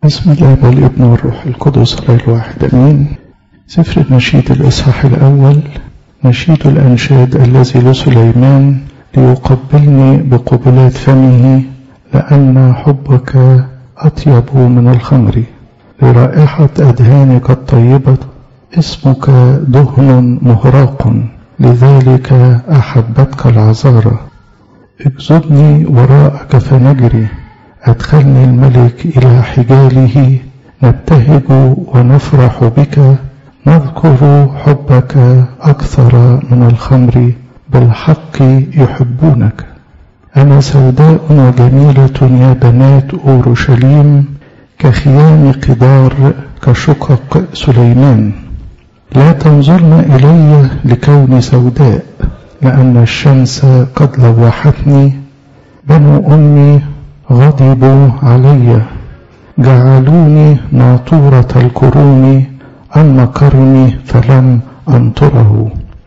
بسم الله والابن والروح القدس الله الواحد امين سفر النشيد الاصحاح الاول نشيد الانشاد الذي لسليمان ليقبلني بقبلات فمه لان حبك اطيب من الخمر لرائحه اذهانك الطيبه اسمك دهن مهراق لذلك احبتك العذارى اجذبني وراءك فنجري أدخلني الملك إلى حجاله نبتهج ونفرح بك نذكر حبك أكثر من الخمر بالحق يحبونك أنا سوداء وجميلة يا بنات أورشليم كخيام قدار كشقق سليمان لا تنظرن إلي لكوني سوداء لأن الشمس قد لوحتني بنو أمي غضبوا علي جعلوني ناطورة الكروم أما كرمي فلم أنطره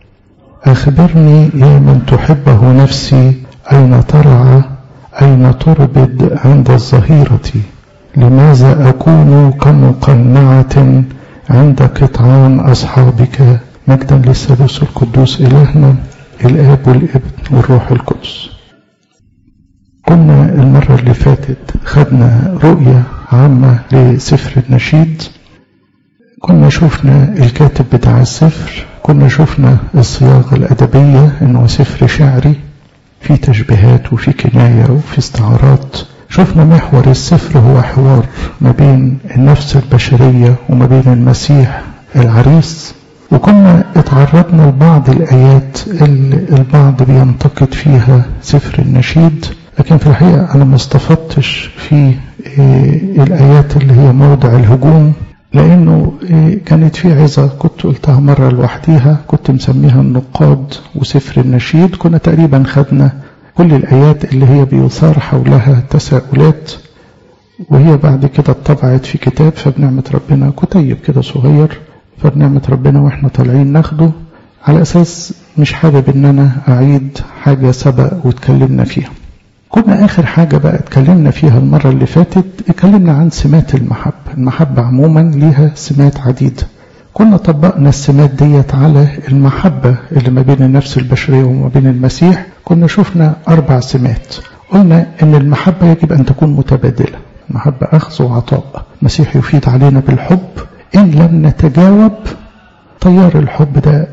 أخبرني يا من تحبه نفسي أين ترعى أين تربد عند الظهيرة لماذا أكون كمقنعة عند قطعان أصحابك مجدا للثالوث القدوس إلهنا الآب والابن والروح القدس كنا المرة اللي فاتت خدنا رؤية عامة لسفر النشيد كنا شفنا الكاتب بتاع السفر كنا شفنا الصياغة الأدبية إنه سفر شعري في تشبيهات وفي كناية وفي استعارات شفنا محور السفر هو حوار ما بين النفس البشرية وما بين المسيح العريس وكنا اتعرضنا لبعض الآيات اللي البعض بينتقد فيها سفر النشيد لكن في الحقيقة أنا ما استفدتش في الآيات اللي هي موضع الهجوم لأنه كانت في عظة كنت قلتها مرة لوحديها كنت مسميها النقاد وسفر النشيد كنا تقريبا خدنا كل الآيات اللي هي بيثار حولها تساؤلات وهي بعد كده اتطبعت في كتاب فبنعمة ربنا كتيب كده صغير فبنعمة ربنا واحنا طالعين ناخده على أساس مش حابب إن أنا أعيد حاجة سبق واتكلمنا فيها كنا آخر حاجة بقى اتكلمنا فيها المرة اللي فاتت اتكلمنا عن سمات المحبة المحبة عموما ليها سمات عديدة كنا طبقنا السمات ديت على المحبة اللي ما بين النفس البشرية وما بين المسيح كنا شفنا أربع سمات قلنا إن المحبة يجب أن تكون متبادلة المحبة أخذ وعطاء المسيح يفيد علينا بالحب إن لم نتجاوب طيار الحب ده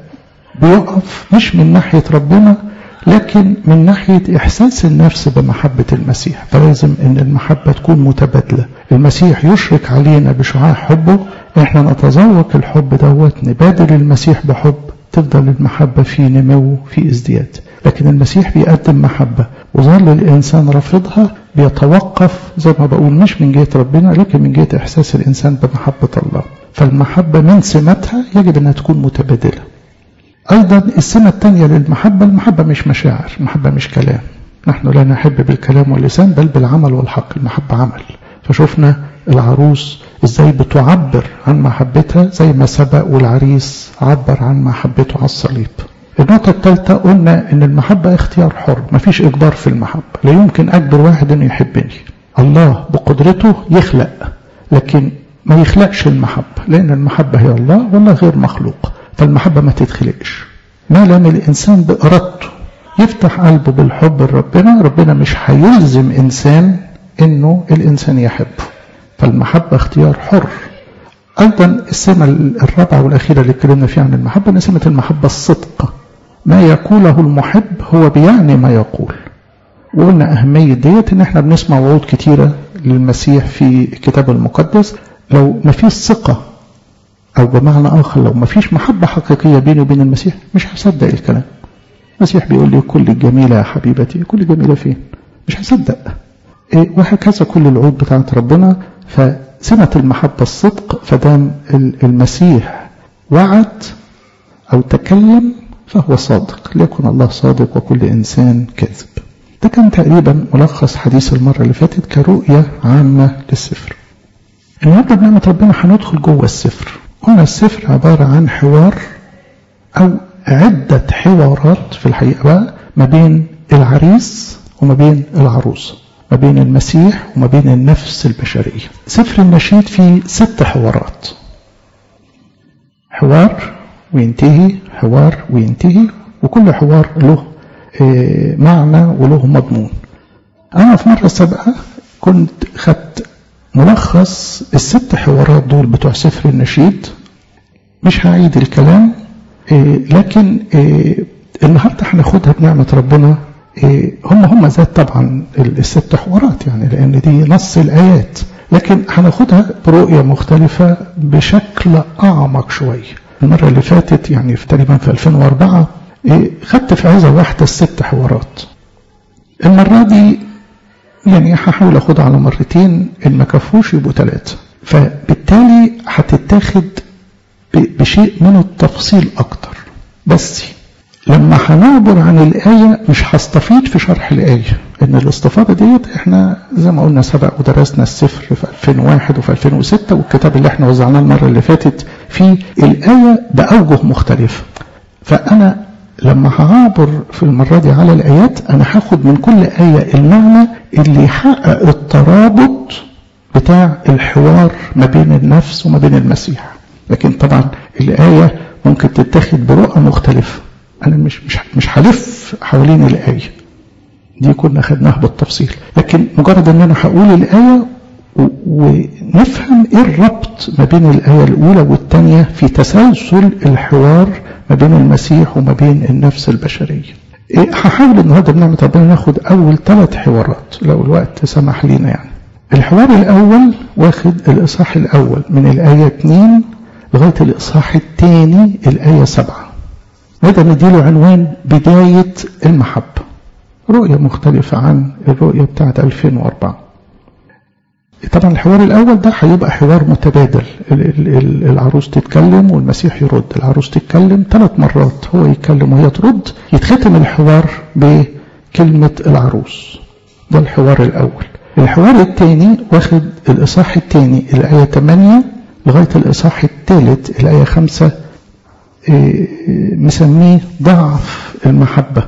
بيقف مش من ناحية ربنا لكن من ناحية إحساس النفس بمحبة المسيح فلازم أن المحبة تكون متبادلة المسيح يشرك علينا بشعاع حبه إحنا نتذوق الحب دوت نبادل المسيح بحب تفضل المحبة في نمو في ازدياد لكن المسيح بيقدم محبة وظل الإنسان رافضها بيتوقف زي ما بقول مش من جهة ربنا لكن من جهة إحساس الإنسان بمحبة الله فالمحبة من سماتها يجب أنها تكون متبادلة أيضا السمة الثانية للمحبة المحبة مش مشاعر المحبة مش كلام نحن لا نحب بالكلام واللسان بل بالعمل والحق المحبة عمل فشوفنا العروس ازاي بتعبر عن محبتها زي ما سبق والعريس عبر عن محبته على الصليب النقطة الثالثة قلنا ان المحبة اختيار حر مفيش اجبار في المحبة لا يمكن اجبر واحد انه يحبني الله بقدرته يخلق لكن ما يخلقش المحبة لان المحبة هي الله والله غير مخلوق فالمحبة ما تتخلقش ما لم الإنسان بإرادته يفتح قلبه بالحب لربنا ربنا مش هيلزم إنسان إنه الإنسان يحبه فالمحبة اختيار حر أيضا السمة الرابعة والأخيرة اللي اتكلمنا فيها عن المحبة أن سمة المحبة الصدق ما يقوله المحب هو بيعني ما يقول وقلنا أهمية ديت إن إحنا بنسمع وعود كتيرة للمسيح في الكتاب المقدس لو ما فيش ثقة أو بمعنى آخر لو ما فيش محبة حقيقية بيني وبين المسيح مش هصدق الكلام المسيح بيقول لي كل الجميلة يا حبيبتي كل جميلة فين مش هصدق إيه وهكذا كل العود بتاعت ربنا فسمة المحبة الصدق فدام المسيح وعد أو تكلم فهو صادق ليكن الله صادق وكل إنسان كاذب ده كان تقريبا ملخص حديث المرة اللي فاتت كرؤية عامة للسفر النهارده بنعمة ربنا هندخل جوه السفر قلنا السفر عبارة عن حوار أو عدة حوارات في الحقيقة بقى ما بين العريس وما بين العروسة ما بين المسيح وما بين النفس البشرية سفر النشيد فيه ست حوارات حوار وينتهي حوار وينتهي وكل حوار له معنى وله مضمون أنا في مرة سابقة كنت خدت ملخص الست حوارات دول بتوع سفر النشيد مش هعيد الكلام لكن النهاردة هناخدها بنعمة ربنا هم هم ذات طبعا الست حوارات يعني لأن دي نص الآيات لكن هناخدها برؤية مختلفة بشكل أعمق شوية المرة اللي فاتت يعني في تقريبا في 2004 خدت في عظة واحدة الست حوارات المرة دي يعني هحاول اخدها على مرتين ان ما كفوش يبقوا ثلاثة فبالتالي هتتاخد بشيء من التفصيل اكتر بس لما هنعبر عن الآية مش هستفيد في شرح الآية إن الاستفاضة ديت إحنا زي ما قلنا سبق ودرسنا السفر في 2001 وفي 2006 والكتاب اللي إحنا وزعناه المرة اللي فاتت فيه الآية بأوجه مختلفة فأنا لما هعبر في المرة دي على الآيات أنا هاخد من كل آية المعنى اللي يحقق الترابط بتاع الحوار ما بين النفس وما بين المسيح لكن طبعا الآية ممكن تتاخد برؤى مختلفة أنا مش مش مش هلف حوالين الآية دي كنا خدناها بالتفصيل لكن مجرد أن أنا هقول الآية ونفهم إيه الربط ما بين الآية الأولى والثانية في تسلسل الحوار ما بين المسيح وما بين النفس البشرية إيه هحاول النهارده بنعمة ربنا ناخد أول ثلاث حوارات لو الوقت سمح لينا يعني الحوار الأول واخد الإصحاح الأول من الآية 2 لغاية الإصحاح الثاني الآية 7 نقدر نديله عنوان بداية المحبة رؤية مختلفة عن الرؤية بتاعت 2004 طبعا الحوار الأول ده هيبقى حوار متبادل العروس تتكلم والمسيح يرد العروس تتكلم ثلاث مرات هو يتكلم وهي ترد يتختم الحوار بكلمة العروس ده الحوار الأول الحوار الثاني واخد الإصحاح الثاني الآية 8 لغاية الإصحاح الثالث الآية 5 مسميه ضعف المحبة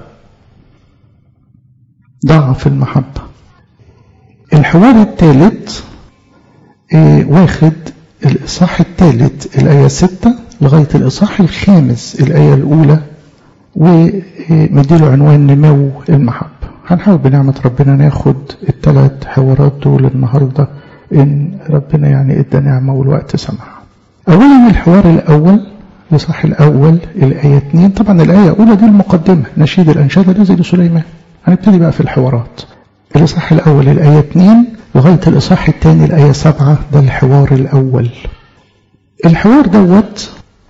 ضعف المحبة الحوار الثالث واخد الإصحاح الثالث الآية 6 لغاية الإصحاح الخامس الآية الأولى ومديله عنوان نمو المحبة هنحاول بنعمة ربنا ناخد الثلاث حوارات دول النهاردة إن ربنا يعني إدى نعمة والوقت سمح أولا الحوار الأول الإصحاح الأول الآية 2 طبعا الآية الأولى دي المقدمة نشيد الأنشاد الذي لسليمان هنبتدي بقى في الحوارات الإصحاح الأول الآية 2 لغاية الإصحاح الثاني الآية 7 ده الحوار الأول الحوار دوت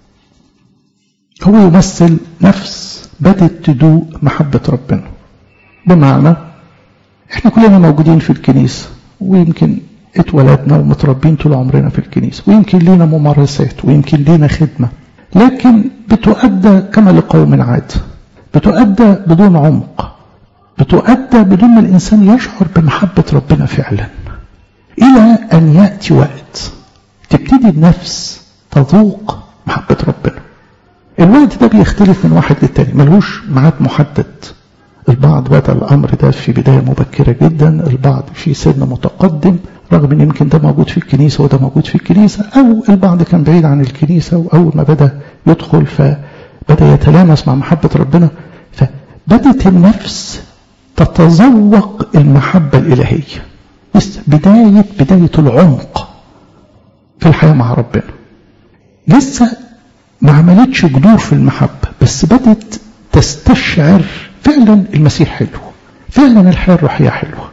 هو يمثل نفس بدت تدوق محبة ربنا بمعنى احنا كلنا موجودين في الكنيسة ويمكن اتولدنا ومتربين طول عمرنا في الكنيسة ويمكن لينا ممارسات ويمكن لينا خدمة لكن بتؤدى كما لقوم عاد بتؤدى بدون عمق بتؤدى بدون ما الإنسان يشعر بمحبة ربنا فعلا إلى أن يأتي وقت تبتدي النفس تذوق محبة ربنا الوقت ده بيختلف من واحد للتاني ملهوش ميعاد محدد البعض بدأ الأمر ده في بداية مبكرة جدا البعض في سن متقدم رغم ان يمكن ده موجود في الكنيسة وده موجود في الكنيسة أو البعض كان بعيد عن الكنيسة وأول ما بدأ يدخل فبدأ يتلامس مع محبة ربنا فبدت النفس تتذوق المحبة الإلهية لسه بداية بداية العمق في الحياة مع ربنا لسه ما عملتش جذور في المحبة بس بدت تستشعر فعلا المسيح حلو فعلا الحياة الروحية حلوة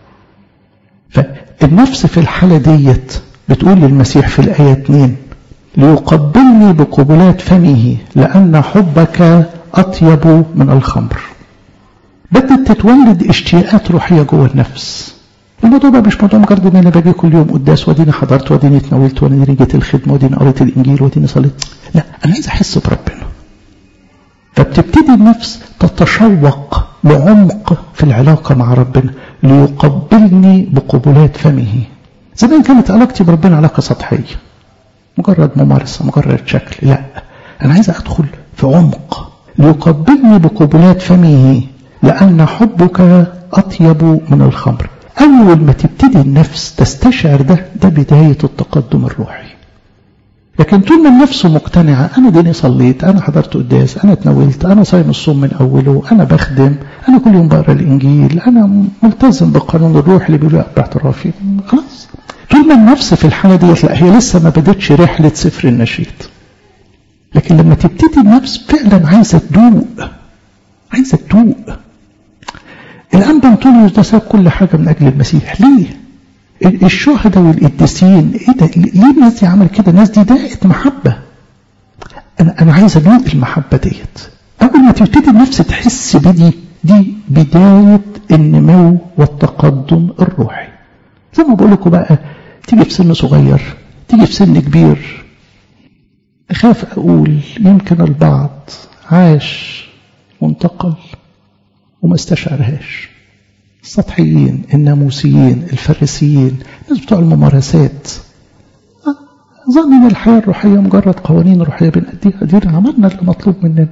فالنفس في الحالة ديت بتقول للمسيح في الآية 2 ليقبلني بقبلات فمه لأن حبك أطيب من الخمر بدت تتولد اشتياقات روحية جوه النفس الموضوع بقى مش موضوع مجرد ان انا باجي كل يوم قداس واديني حضرت واديني اتناولت واديني جيت الخدمه واديني قريت الانجيل واديني صليت لا انا عايز احس بربنا فبتبتدي النفس تتشوق لعمق في العلاقه مع ربنا ليقبلني بقبلات فمه زمان كانت علاقتي بربنا علاقه سطحيه مجرد ممارسه مجرد شكل لا انا عايز ادخل في عمق ليقبلني بقبلات فمه لأن حبك أطيب من الخمر أول ما تبتدي النفس تستشعر ده ده بداية التقدم الروحي لكن طول ما النفس مقتنعة أنا ديني صليت أنا حضرت قداس أنا اتناولت أنا صايم الصوم من أوله أنا بخدم أنا كل يوم بقرا الإنجيل أنا ملتزم بقانون الروح اللي بيقول باعترافي خلاص طول ما النفس في الحالة ديت لا هي لسه ما بدتش رحلة سفر النشيد لكن لما تبتدي النفس فعلا عايزة تدوق عايزة تدوق الأنبا أنطونيوس ده ساب كل حاجة من أجل المسيح ليه؟ الشهداء والقديسين ايه ده ليه الناس دي عمل كده الناس دي داقت محبه انا انا عايز ادوق المحبه ديت اول ما تبتدي النفس تحس بدي دي بدايه النمو والتقدم الروحي زي ما بقول لكم بقى تيجي في سن صغير تيجي في سن كبير اخاف اقول يمكن البعض عاش وانتقل وما استشعرهاش السطحيين الناموسيين الفريسيين الناس بتوع الممارسات ظن ان الحياه الروحيه مجرد قوانين روحيه بنأديها دي عملنا اللي مطلوب مننا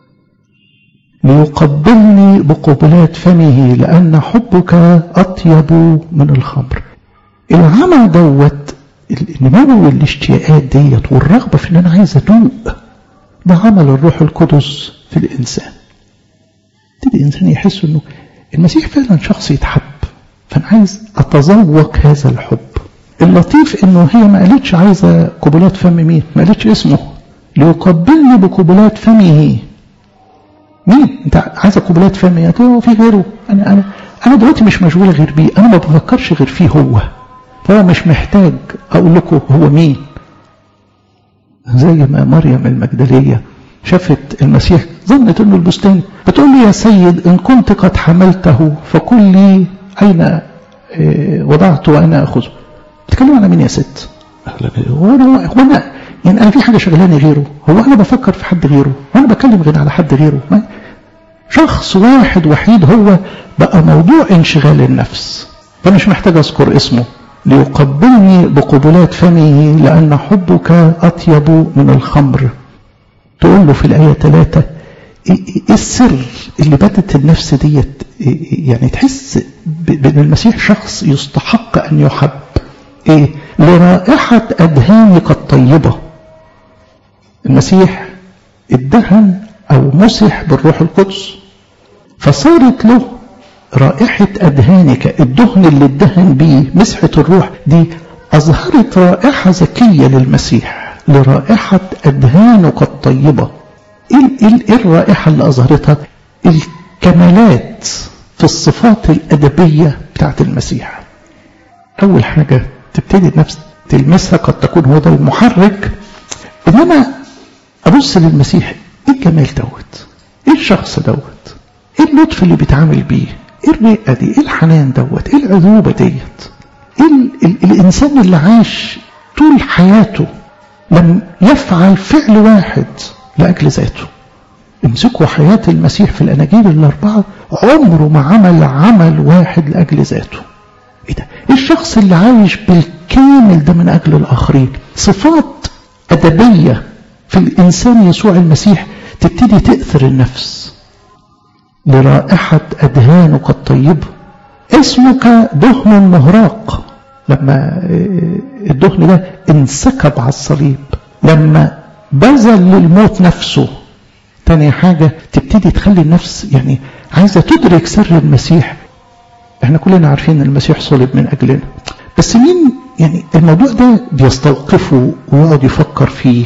ليقبلني بقبلات فمه لأن حبك أطيب من الخمر العمل دوت النمو والاشتياقات ديت والرغبة في ان انا عايز ادوق ده عمل الروح القدس في الانسان تبتدي الانسان يحس انه المسيح فعلا شخص يتحب فانا عايز اتذوق هذا الحب اللطيف انه هي ما قالتش عايزه قبلات فم مين ما قالتش اسمه ليقبلني بقبلات فمه مين انت عايزه قبلات فمي هو في غيره انا انا انا دلوقتي مش مشغوله غير بيه انا ما بفكرش غير فيه هو فهو مش محتاج اقول لكم هو مين زي ما مريم المجدليه شافت المسيح ظنت انه البستان بتقول لي يا سيد ان كنت قد حملته فقل لي اين وضعت وانا اخذه بتكلم على مين يا ست هو انا هو انا يعني انا في حاجه شغلاني غيره هو انا بفكر في حد غيره وانا بكلم غير على حد غيره ما شخص واحد وحيد هو بقى موضوع انشغال النفس فمش محتاج اذكر اسمه ليقبلني بقبلات فمه لان حبك اطيب من الخمر تقول له في الآية ثلاثة إيه السر اللي بدت النفس ديت يعني تحس بأن المسيح شخص يستحق أن يحب إيه لرائحة أدهانك الطيبة المسيح ادهن أو مسح بالروح القدس فصارت له رائحة أدهانك الدهن اللي ادهن بيه مسحة الروح دي أظهرت رائحة زكية للمسيح لرائحة أدهانك الطيبة إيه, إيه الرائحة اللي أظهرتها الكمالات في الصفات الأدبية بتاعت المسيح أول حاجة تبتدي النفس تلمسها قد تكون هو ده المحرك إنما أبص للمسيح إيه الجمال دوت إيه الشخص دوت إيه اللطف اللي بيتعامل بيه إيه الرئة دي إيه الحنان دوت إيه العذوبة ديت إيه ال ال الإنسان اللي عاش طول حياته لم يفعل فعل واحد لأجل ذاته امسكوا حياة المسيح في الأناجيل الأربعة عمره ما عمل عمل واحد لأجل ذاته إيه ده؟ إيه الشخص اللي عايش بالكامل ده من أجل الآخرين صفات أدبية في الإنسان يسوع المسيح تبتدي تأثر النفس لرائحة أدهانك الطيبة اسمك دهن مهراق لما الدهن ده انسكب على الصليب لما بذل للموت نفسه تاني حاجة تبتدي تخلي النفس يعني عايزة تدرك سر المسيح احنا كلنا عارفين ان المسيح صلب من اجلنا بس مين يعني الموضوع ده بيستوقفه ويقعد يفكر فيه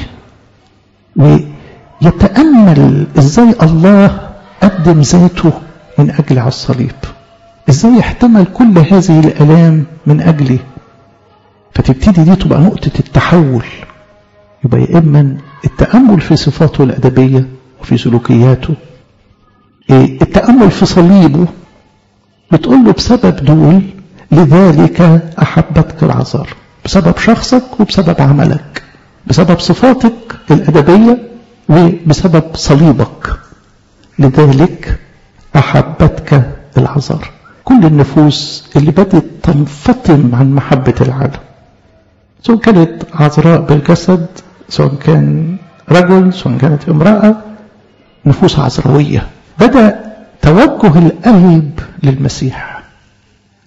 ويتأمل ازاي الله قدم ذاته من اجل على الصليب ازاي احتمل كل هذه الالام من اجلي فتبتدي دي تبقى نقطة التحول يبقى يا إما التأمل في صفاته الأدبية وفي سلوكياته التأمل في صليبه بتقول له بسبب دول لذلك أحبتك العذار بسبب شخصك وبسبب عملك بسبب صفاتك الأدبية وبسبب صليبك لذلك أحبتك العذار كل النفوس اللي بدت تنفطم عن محبة العالم سواء كانت عذراء بالجسد سواء كان رجل سواء كانت امرأة نفوس عذراوية بدأ توجه القلب للمسيح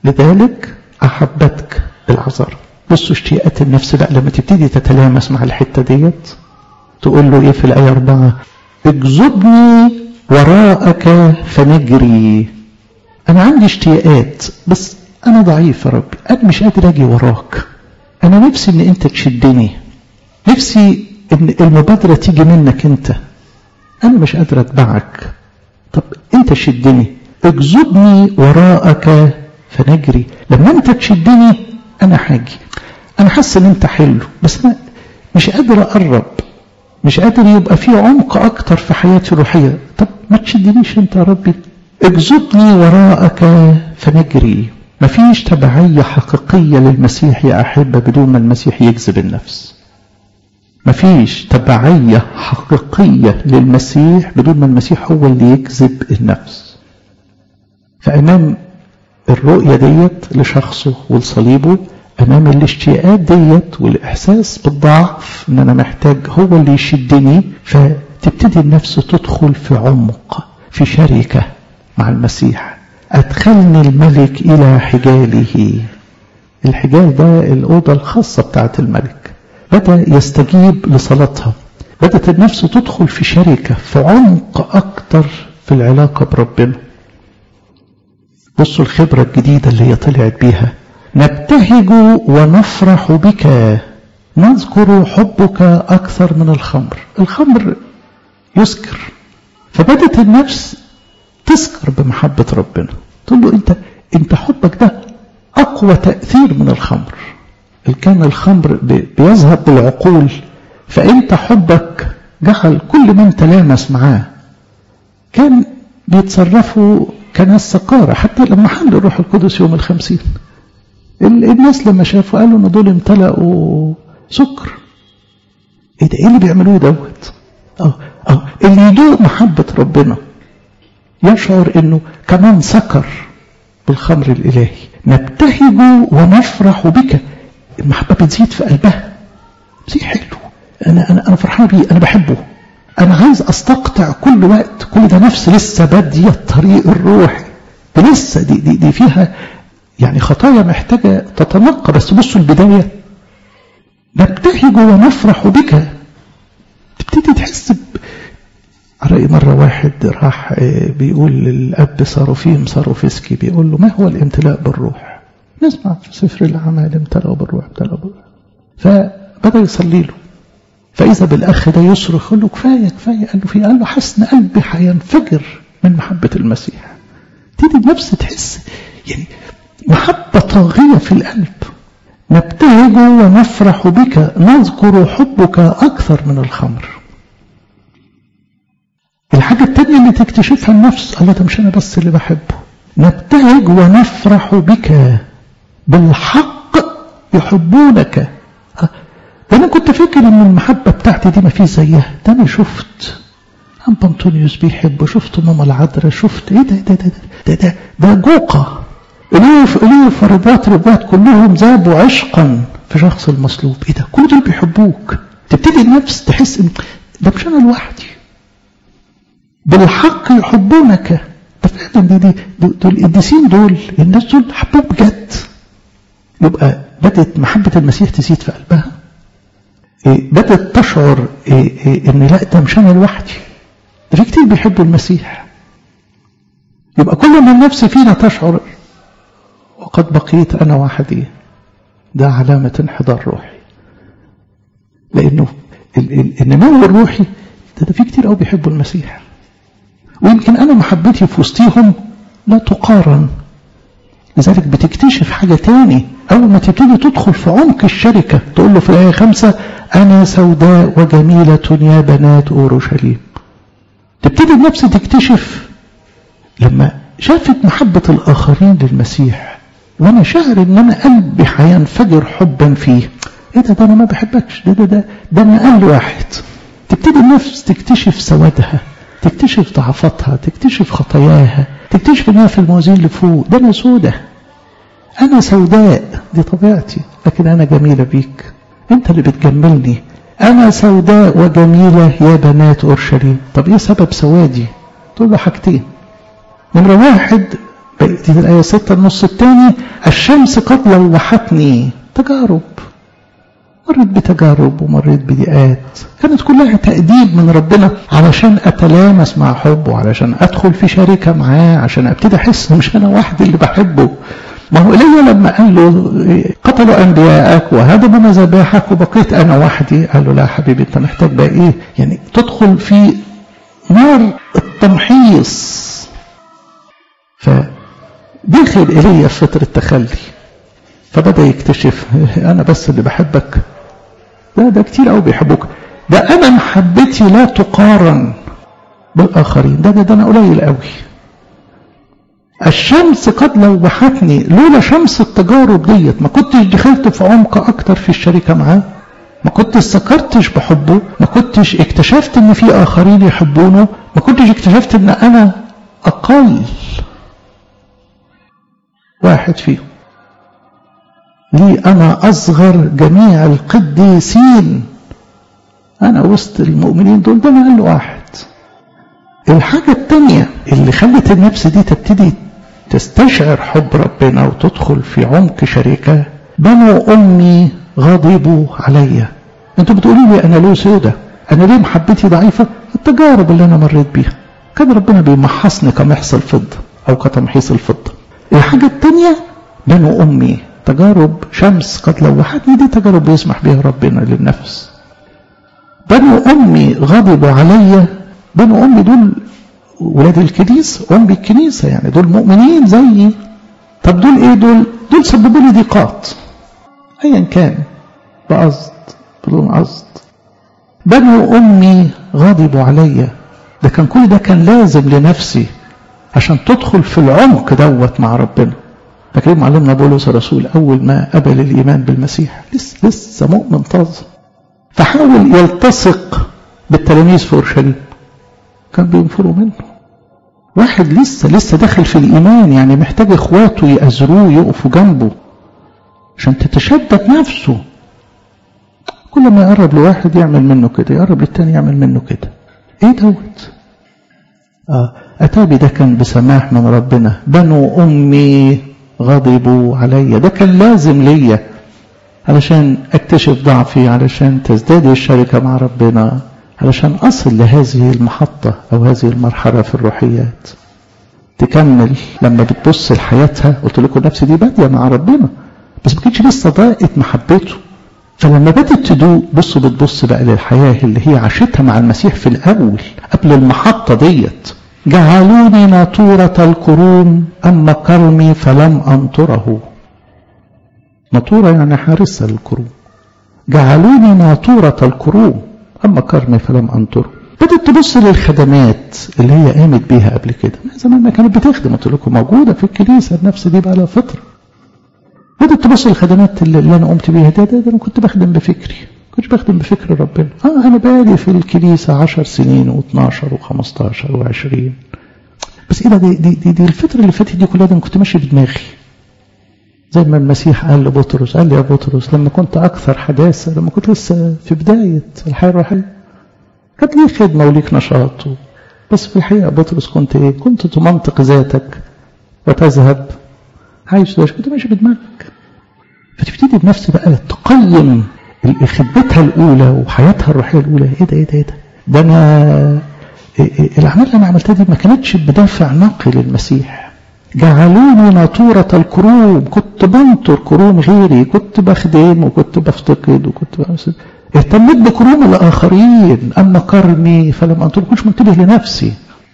لذلك أحبتك العذراء بصوا اشتياقات النفس بقى لما تبتدي تتلامس مع الحتة ديت تقول له ايه في الآية أربعة اجذبني وراءك فنجري أنا عندي اشتياقات بس أنا ضعيف يا ربي أنا مش قادر أجي وراك أنا نفسي إن أنت تشدني نفسي إن المبادرة تيجي منك أنت أنا مش قادر أتبعك طب أنت شدني اجذبني وراءك فنجري لما أنت تشدني أنا حاجي أنا حاسس إن أنت حلو بس أنا مش قادر أقرب مش قادر يبقى في عمق أكتر في حياتي الروحية طب ما تشدنيش أنت يا ربي اجذبني وراءك فنجري مفيش تبعية حقيقية للمسيح يا أحبة بدون ما المسيح يجذب النفس مفيش تبعية حقيقية للمسيح بدون ما المسيح هو اللي يجذب النفس فأمام الرؤية ديت لشخصه ولصليبه أمام الاشتياقات ديت والإحساس بالضعف إن أنا محتاج هو اللي يشدني فتبتدي النفس تدخل في عمق في شركة مع المسيح أدخلني الملك إلى حجاله الحجال ده الأوضة الخاصة بتاعت الملك بدأ يستجيب لصلاتها بدأت النفس تدخل في شركة في عمق أكتر في العلاقة بربنا بصوا الخبرة الجديدة اللي هي طلعت بيها نبتهج ونفرح بك نذكر حبك أكثر من الخمر الخمر يسكر فبدت النفس تسكر بمحبة ربنا تقول له انت انت حبك ده اقوى تأثير من الخمر كان الخمر بيذهب بالعقول فانت حبك جعل كل من تلامس معاه كان بيتصرفوا كناس سكارة حتى لما حل الروح القدس يوم الخمسين الناس لما شافوا قالوا ان دول امتلأوا سكر ايه ده ايه اللي بيعملوه دوت اه اه اللي يدوق محبة ربنا يشعر انه كمان سكر بالخمر الالهي نبتهج ونفرح بك المحبة بتزيد في قلبها زي حلو انا انا انا فرحان بيه انا بحبه انا عايز استقطع كل وقت كل ده نفس لسه باديه الطريق الروحي لسه دي, دي, دي فيها يعني خطايا محتاجة تتنقى بس بصوا البداية نبتهج ونفرح بك تبتدي تحس ب... رأي مرة واحد راح بيقول للأب صاروفيم صاروفسكي بيقول له ما هو الامتلاء بالروح نسمع في سفر الأعمال امتلأوا بالروح امتلأوا بالروح فبدأ يصلي له فإذا بالأخ ده يصرخ يقول له كفاية كفاية قال له في قال له حسن قلبي هينفجر من محبة المسيح تيجي النفس تحس يعني محبة طاغية في القلب نبتهج ونفرح بك نذكر حبك أكثر من الخمر الحاجة التانية اللي تكتشفها النفس الله ده مش أنا بس اللي بحبه نبتهج ونفرح بك بالحق يحبونك ده أنا كنت فاكر إن المحبة بتاعتي دي ما فيش زيها ده أنا شفت أم بنطونيوس بيحبه شفت ماما العذراء شفت إيه ده ده ده ده ده, ده جوقة ألوف ألوف رباط رباط كلهم ذابوا عشقا في شخص المصلوب إيه ده كل دول بيحبوك تبتدي النفس تحس إن ده مش أنا لوحدي بالحق يحبونك ده فعلا دي دي دول القديسين دول الناس دول حبوك بجد يبقى بدأت محبة المسيح تزيد في قلبها إيه بدأت تشعر إيه إيه إن لا ده مش أنا لوحدي ده في كتير بيحبوا المسيح يبقى كل ما النفس فينا تشعر وقد بقيت أنا وحدي ده علامة انحدار روحي لأنه النمو الروحي ده, ده في كتير قوي بيحبوا المسيح ويمكن أنا محبتي في وسطيهم لا تقارن لذلك بتكتشف حاجة تاني أول ما تبتدي تدخل في عمق الشركة تقول له في الآية خمسة أنا سوداء وجميلة يا بنات أورشليم تبتدي النفس تكتشف لما شافت محبة الآخرين للمسيح وأنا شاعر إن أنا قلبي هينفجر حبا فيه إيه ده ده أنا ما بحبكش ده ده ده ده أنا أقل واحد تبتدي النفس تكتشف سوادها تكتشف ضعفاتها تكتشف خطاياها تكتشف انها في الموازين اللي فوق ده انا سودة انا سوداء دي طبيعتي لكن انا جميلة بيك انت اللي بتجملني انا سوداء وجميلة يا بنات اورشليم طب ايه سبب سوادي تقول له حاجتين نمرة واحد بقيت الآية 6 النص الثاني الشمس قد لوحتني تجارب مريت بتجارب ومريت بضيقات كانت كلها تأديب من ربنا علشان أتلامس مع حبه علشان أدخل في شركة معاه عشان أبتدي أحس مش أنا وحدي اللي بحبه ما هو إلي لما قال له قتلوا أنبياءك وهدموا مذابحك وبقيت أنا وحدي قال له لا حبيبي أنت محتاج بقى إيه يعني تدخل في نار التمحيص فدخل إلي في فترة تخلي فبدأ يكتشف أنا بس اللي بحبك ده ده كتير قوي بيحبوك ده أنا محبتي لا تقارن بالآخرين ده ده, ده أنا قليل قوي الشمس قد لوحتني لولا شمس التجارب ديت ما كنتش دخلت في عمق أكتر في الشركة معاه ما كنتش سكرتش بحبه ما كنتش اكتشفت ان في آخرين يحبونه ما كنتش اكتشفت ان أنا أقل واحد فيهم لي أنا أصغر جميع القديسين أنا وسط المؤمنين دول ده أنا أقل واحد الحاجة التانية اللي خلت النفس دي تبتدي تستشعر حب ربنا وتدخل في عمق شركة بنو أمي غضبوا عليا انتوا بتقولوا لي أنا له سودة أنا ليه محبتي ضعيفة التجارب اللي أنا مريت بيها كان ربنا بيمحصني كمحص الفضة أو كتمحيص الفضة الحاجة التانية بنو أمي تجارب شمس قد لوحتني دي تجارب بيسمح بها ربنا للنفس بنو أمي غضبوا عليا بنو أمي دول ولاد الكنيسة أم الكنيسة يعني دول مؤمنين زيي طب دول إيه دول دول سببوا لي ضيقات أيا كان بقصد بدون قصد بنو أمي غضبوا عليا ده كان كل ده كان لازم لنفسي عشان تدخل في العمق دوت مع ربنا فاكرين معلمنا بولس الرسول أول ما قبل الإيمان بالمسيح لسه لسه مؤمن طازة فحاول يلتصق بالتلاميذ في أورشليم كان بينفروا منه واحد لسه لسه داخل في الإيمان يعني محتاج إخواته يأزروه يقفوا جنبه عشان تتشدد نفسه كل ما يقرب لواحد يعمل منه كده يقرب للتاني يعمل منه كده ايه دوت آه أتابي ده كان بسماح من ربنا بنو أمي غضبوا عليا ده كان لازم ليا علشان اكتشف ضعفي علشان تزداد الشركة مع ربنا علشان أصل لهذه المحطة أو هذه المرحلة في الروحيات تكمل لما بتبص لحياتها قلت لكم نفسي دي بادية مع ربنا بس ما كانتش لسه ضاقت محبته فلما بدأت تدوق بصوا بتبص بقى للحياة اللي هي عاشتها مع المسيح في الأول قبل المحطة ديت جعلوني ناطورة الكروم أما كرمي فلم أنطره ناطورة يعني حارسة للكروم جعلوني ناطورة الكروم أما كرمي فلم أنطره بدأت تبص للخدمات اللي هي قامت بيها قبل كده زمان ما كانت بتخدم قلت لكم موجودة في الكنيسة النفس دي بقى لها فترة بدأت تبص للخدمات اللي, اللي أنا قمت بيها ده, ده, ده أنا كنت بخدم بفكري كنت بخدم بفكر ربنا اه انا بقالي في الكنيسة عشر سنين و12 و15 و20 بس ايه ده دي, دي, دي, دي الفترة اللي فاتت دي كلها ده انا كنت ماشي بدماغي زي ما المسيح قال لبطرس قال لي يا بطرس لما كنت اكثر حداثة لما كنت لسه في بداية الحياة الروحية كانت لي خدمة وليك نشاط بس في الحقيقة بطرس كنت ايه كنت تمنطق ذاتك وتذهب عايش ده كنت ماشي بدماغك فتبتدي بنفسي بقى تقيم خدمتها الأولى وحياتها الروحية الأولى إيه ده إيه ده إيه ده ده أنا الأعمال اللي أنا عملتها دي ما كانتش بدافع نقي للمسيح جعلوني ناطورة الكروم كنت بنطر كروم غيري كنت بخدم وكنت بفتقد وكنت بمسد. اهتميت بكروم الآخرين أما كرمي فلم أنطر كنتش منتبه لنفسي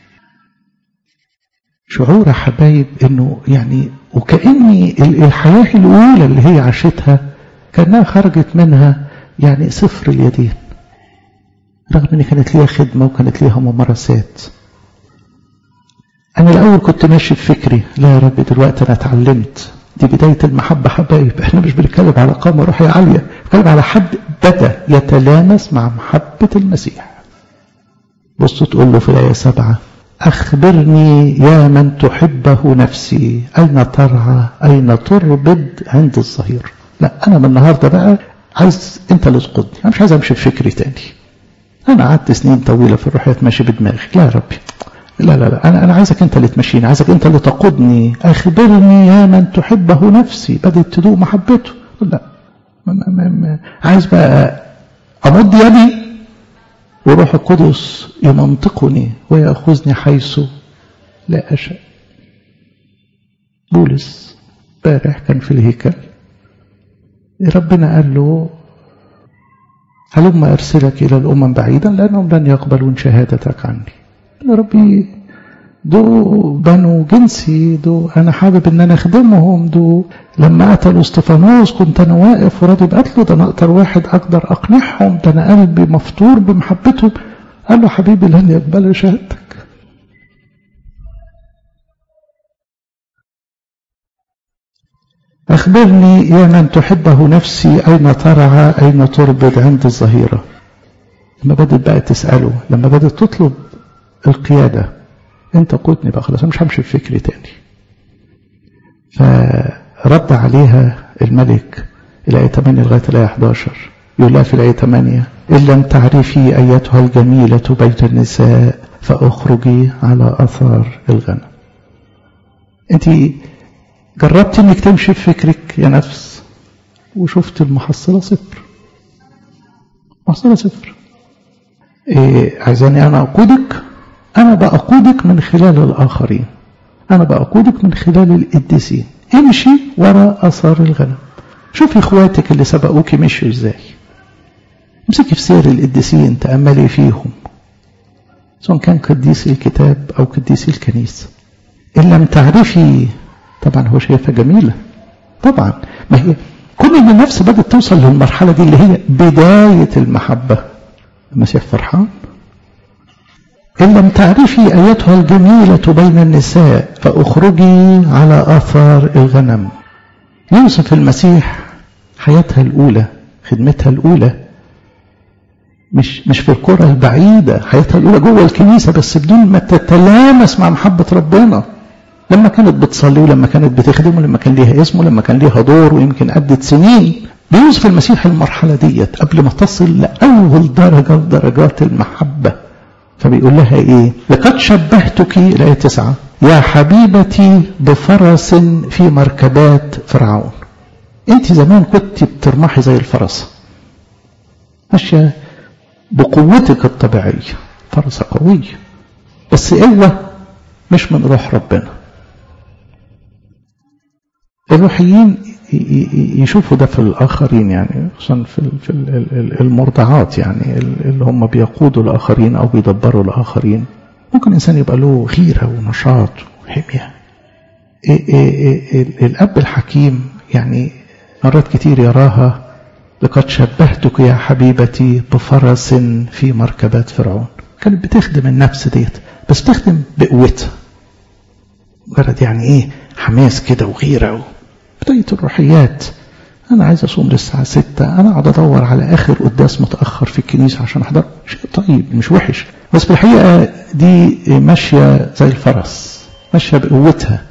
شعور يا حبايب انه يعني وكأني الحياة الأولى اللي هي عاشتها كأنها خرجت منها يعني صفر اليدين رغم ان كانت ليها خدمة وكانت ليها ممارسات انا الاول كنت ماشي بفكري لا يا رب دلوقتي انا اتعلمت دي بداية المحبة حبايب احنا مش بنتكلم على قامة روحية عالية بنتكلم على حد بدأ يتلامس مع محبة المسيح بصوا تقول له في الآية سبعة أخبرني يا من تحبه نفسي أين ترعى أين تربد عند الظهير لا أنا من النهاردة بقى عايز أنت اللي تقودني أنا مش عايز أمشي بفكري تاني أنا قعدت سنين طويلة في الروحيات ماشي بدماغي لا يا ربي لا لا لا أنا أنا عايزك أنت اللي تمشيني عايزك أنت اللي تقودني أخبرني يا من تحبه نفسي بدأت تدوق محبته لا ما ما ما ما. عايز بقى أمد يدي وروح القدس يمنطقني ويأخذني حيث لا أشاء بولس بارح كان في الهيكل ربنا قال له هلما أرسلك إلى الأمم بعيدا لأنهم لن يقبلون شهادتك عني يا ربي دو بنو جنسي دو أنا حابب إن أنا أخدمهم دو لما قتلوا استفانوس كنت أنا واقف وراضي بقتله ده أنا أكتر واحد أقدر أقنعهم ده أنا قلبي مفطور بمحبتهم قال له حبيبي لن يقبل شهادتك أخبرني يا من تحبه نفسي أين ترعى أين تربد عند الظهيرة لما بدأت بقى تسأله لما بدأت تطلب القيادة أنت قودني بقى خلاص مش همشي في فكري تاني فرد عليها الملك الآية 8 لغاية الآية 11 يقول لها في الآية 8 إن لم تعرفي أيتها الجميلة بيت النساء فأخرجي على أثار الغنم أنت جربت انك تمشي في فكرك يا نفس وشفت المحصلة صفر محصلة صفر إيه عايزاني انا اقودك انا بقودك من خلال الاخرين انا بقودك من خلال القديسين امشي ورا اثار الغنم شوفي اخواتك اللي سبقوك مشوا ازاي امسكي في سير القديسين تأملي فيهم سواء كان قديس الكتاب او قديس الكنيسة ان لم تعرفي طبعا هو شايفها جميلة طبعا ما هي كل ان النفس بدأت توصل للمرحلة دي اللي هي بداية المحبة المسيح فرحان إن لم تعرفي أيتها الجميلة بين النساء فأخرجي على آثار الغنم يوصف المسيح حياتها الأولى خدمتها الأولى مش مش في القرى البعيدة حياتها الأولى جوه الكنيسة بس بدون ما تتلامس مع محبة ربنا لما كانت بتصلي ولما كانت بتخدم ولما كان ليها اسم ولما كان ليها دور ويمكن أدت سنين بيوصف المسيح المرحلة ديت قبل ما تصل لأول درجة درجات المحبة فبيقول لها إيه لقد شبهتك الآية تسعة يا حبيبتي بفرس في مركبات فرعون انت زمان كنت بترمحي زي الفرس ماشية بقوتك الطبيعية فرسة قوية بس قوة مش من روح ربنا الروحيين يشوفوا ده في الآخرين يعني خصوصا في في المرضعات يعني اللي هم بيقودوا الآخرين أو بيدبروا الآخرين ممكن إنسان يبقى له غيرة ونشاط وحمية الأب الحكيم يعني مرات كتير يراها لقد شبهتك يا حبيبتي بفرس في مركبات فرعون كانت بتخدم النفس ديت بس بتخدم بقوتها مجرد يعني ايه حماس كده وغيره بداية الروحيات أنا عايز أصوم للساعة ستة أنا أقعد أدور على آخر قداس متأخر في الكنيسة عشان أحضر شيء طيب مش وحش بس في الحقيقة دي ماشية زي الفرس ماشية بقوتها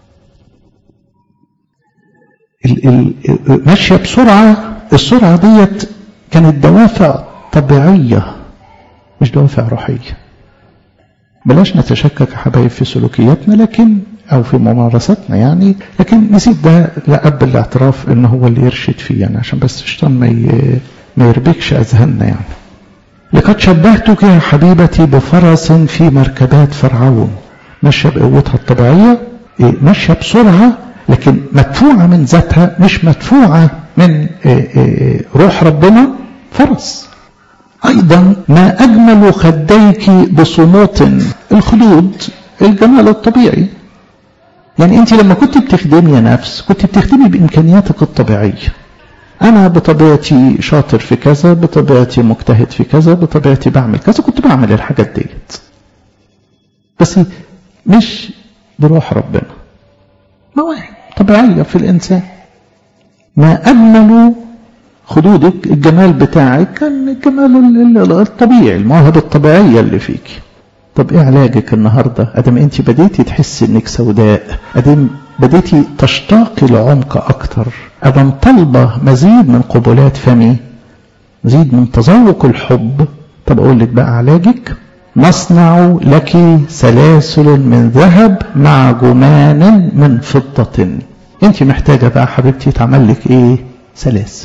ماشية بسرعة السرعة ديت كانت دوافع طبيعية مش دوافع روحية بلاش نتشكك يا حبايب في سلوكياتنا لكن او في ممارستنا يعني لكن نسيب ده لأب الاعتراف ان هو اللي يرشد فيه يعني عشان بس الشيطان ما ما يربكش اذهاننا يعني لقد شبهتك يا حبيبتي بفرس في مركبات فرعون ماشيه بقوتها الطبيعيه ماشيه بسرعه لكن مدفوعه من ذاتها مش مدفوعه من روح ربنا فرس ايضا ما اجمل خديك بصموت الخدود الجمال الطبيعي يعني انت لما كنت بتخدمي يا نفس كنت بتخدمي بامكانياتك الطبيعيه انا بطبيعتي شاطر في كذا بطبيعتي مجتهد في كذا بطبيعتي بعمل كذا كنت بعمل الحاجات ديت بس مش بروح ربنا مواهب طبيعيه في الانسان ما اجمل خدودك الجمال بتاعك كان الجمال الطبيعي المواهب الطبيعيه اللي فيك طب ايه علاجك النهاردة ادم انت بديتي تحسي انك سوداء ادم بديتي تشتاقي لعمق اكتر ادم طالبة مزيد من قبلات فمي مزيد من تذوق الحب طب اقول لك بقى علاجك نصنع لك سلاسل من ذهب مع جمان من فضة انت محتاجة بقى حبيبتي تعمل لك ايه سلاسل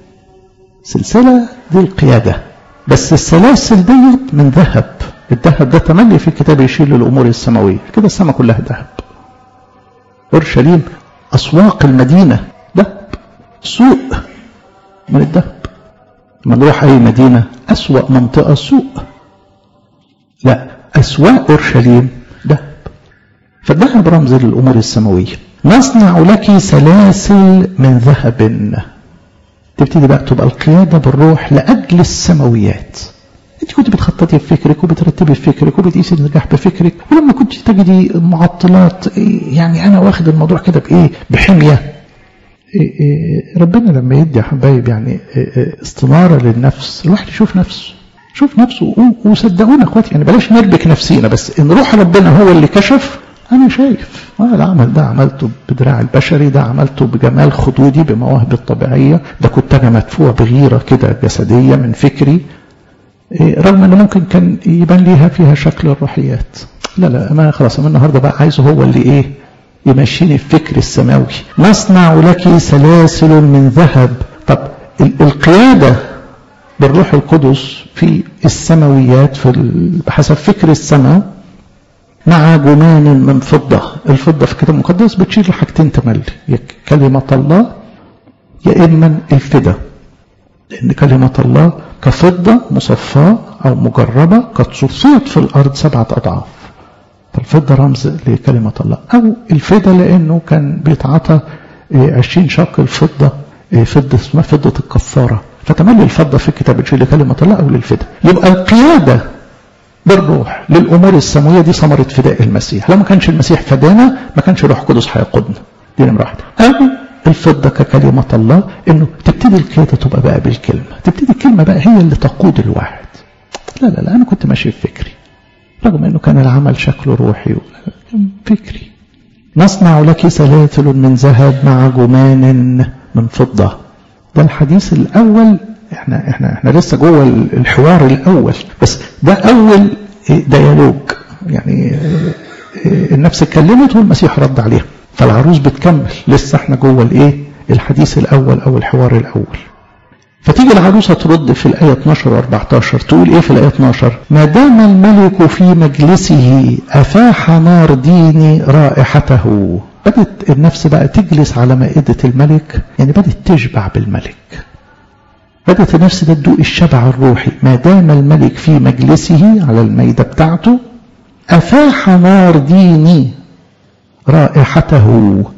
سلسلة دي القيادة بس السلاسل ديت من ذهب الذهب ده تملي في الكتاب يشير للأمور السماوية كده السماء كلها ذهب أورشليم أسواق المدينة ذهب سوق من الذهب لما نروح أي مدينة أسوأ منطقة سوق لا أسواق أورشليم ذهب فالذهب رمز للأمور السماوية نصنع لك سلاسل من ذهب تبتدي بقى تبقى القيادة بالروح لأجل السماويات انت كنت بتخططي بفكرك وبترتبي بفكرك وبتقيسي النجاح بفكرك ولما كنت تجدي معطلات يعني انا واخد الموضوع كده بايه بحميه إيه إيه ربنا لما يدي يا حبايب يعني إيه استناره للنفس الواحد يشوف نفسه شوف نفسه وصدقونا اخواتي يعني بلاش نربك نفسينا بس ان روح ربنا هو اللي كشف انا شايف آه العمل ده عملته بدراع البشري ده عملته بجمال خدودي بمواهبي الطبيعيه ده كنت انا مدفوع بغيره كده جسديه من فكري رغم ان ممكن كان يبان ليها فيها شكل الروحيات لا لا ما خلاص من النهارده بقى عايزه هو اللي ايه يمشيني الفكر السماوي نصنع لك سلاسل من ذهب طب القياده بالروح القدس في السماويات في بحسب فكر السماء مع جمان من فضة الفضة في الكتاب المقدس بتشير لحاجتين تملي يا كلمة الله يا إما الفدا لأن كلمة الله كفضة مصفاة أو مجربة قد صفيت في الأرض سبعة أضعاف فالفضة رمز لكلمة الله أو الفدا لأنه كان بيتعاطى عشرين شق الفضة فضة اسمها فضة الكفارة فتملي الفضة في الكتاب بتشير لكلمة الله أو للفدا يبقى القيادة بالروح للأمور السماوية دي ثمرة فداء المسيح لو ما كانش المسيح فدانا ما كانش روح قدس هيقودنا دي نمرة واحدة أو الفضة ككلمة الله انه تبتدي القيادة تبقى بقى بالكلمة تبتدي الكلمة بقى هي اللي تقود الواحد لا لا لا انا كنت ماشي في فكري رغم انه كان العمل شكله روحي فكري نصنع لك سلاسل من ذهب مع جمان من فضة ده الحديث الاول احنا احنا احنا لسه جوه الحوار الاول بس ده اول ديالوج يعني النفس اتكلمت والمسيح رد عليها فالعروس بتكمل لسه احنا جوه الايه الحديث الاول او الحوار الاول فتيجي العروسة ترد في الآية 12 و 14 تقول إيه في الآية 12 ما دام الملك في مجلسه أفاح نار ديني رائحته بدت النفس بقى تجلس على مائدة الملك يعني بدت تشبع بالملك بدت النفس ده تدوق الشبع الروحي ما دام الملك في مجلسه على الميدة بتاعته أفاح نار ديني رائحته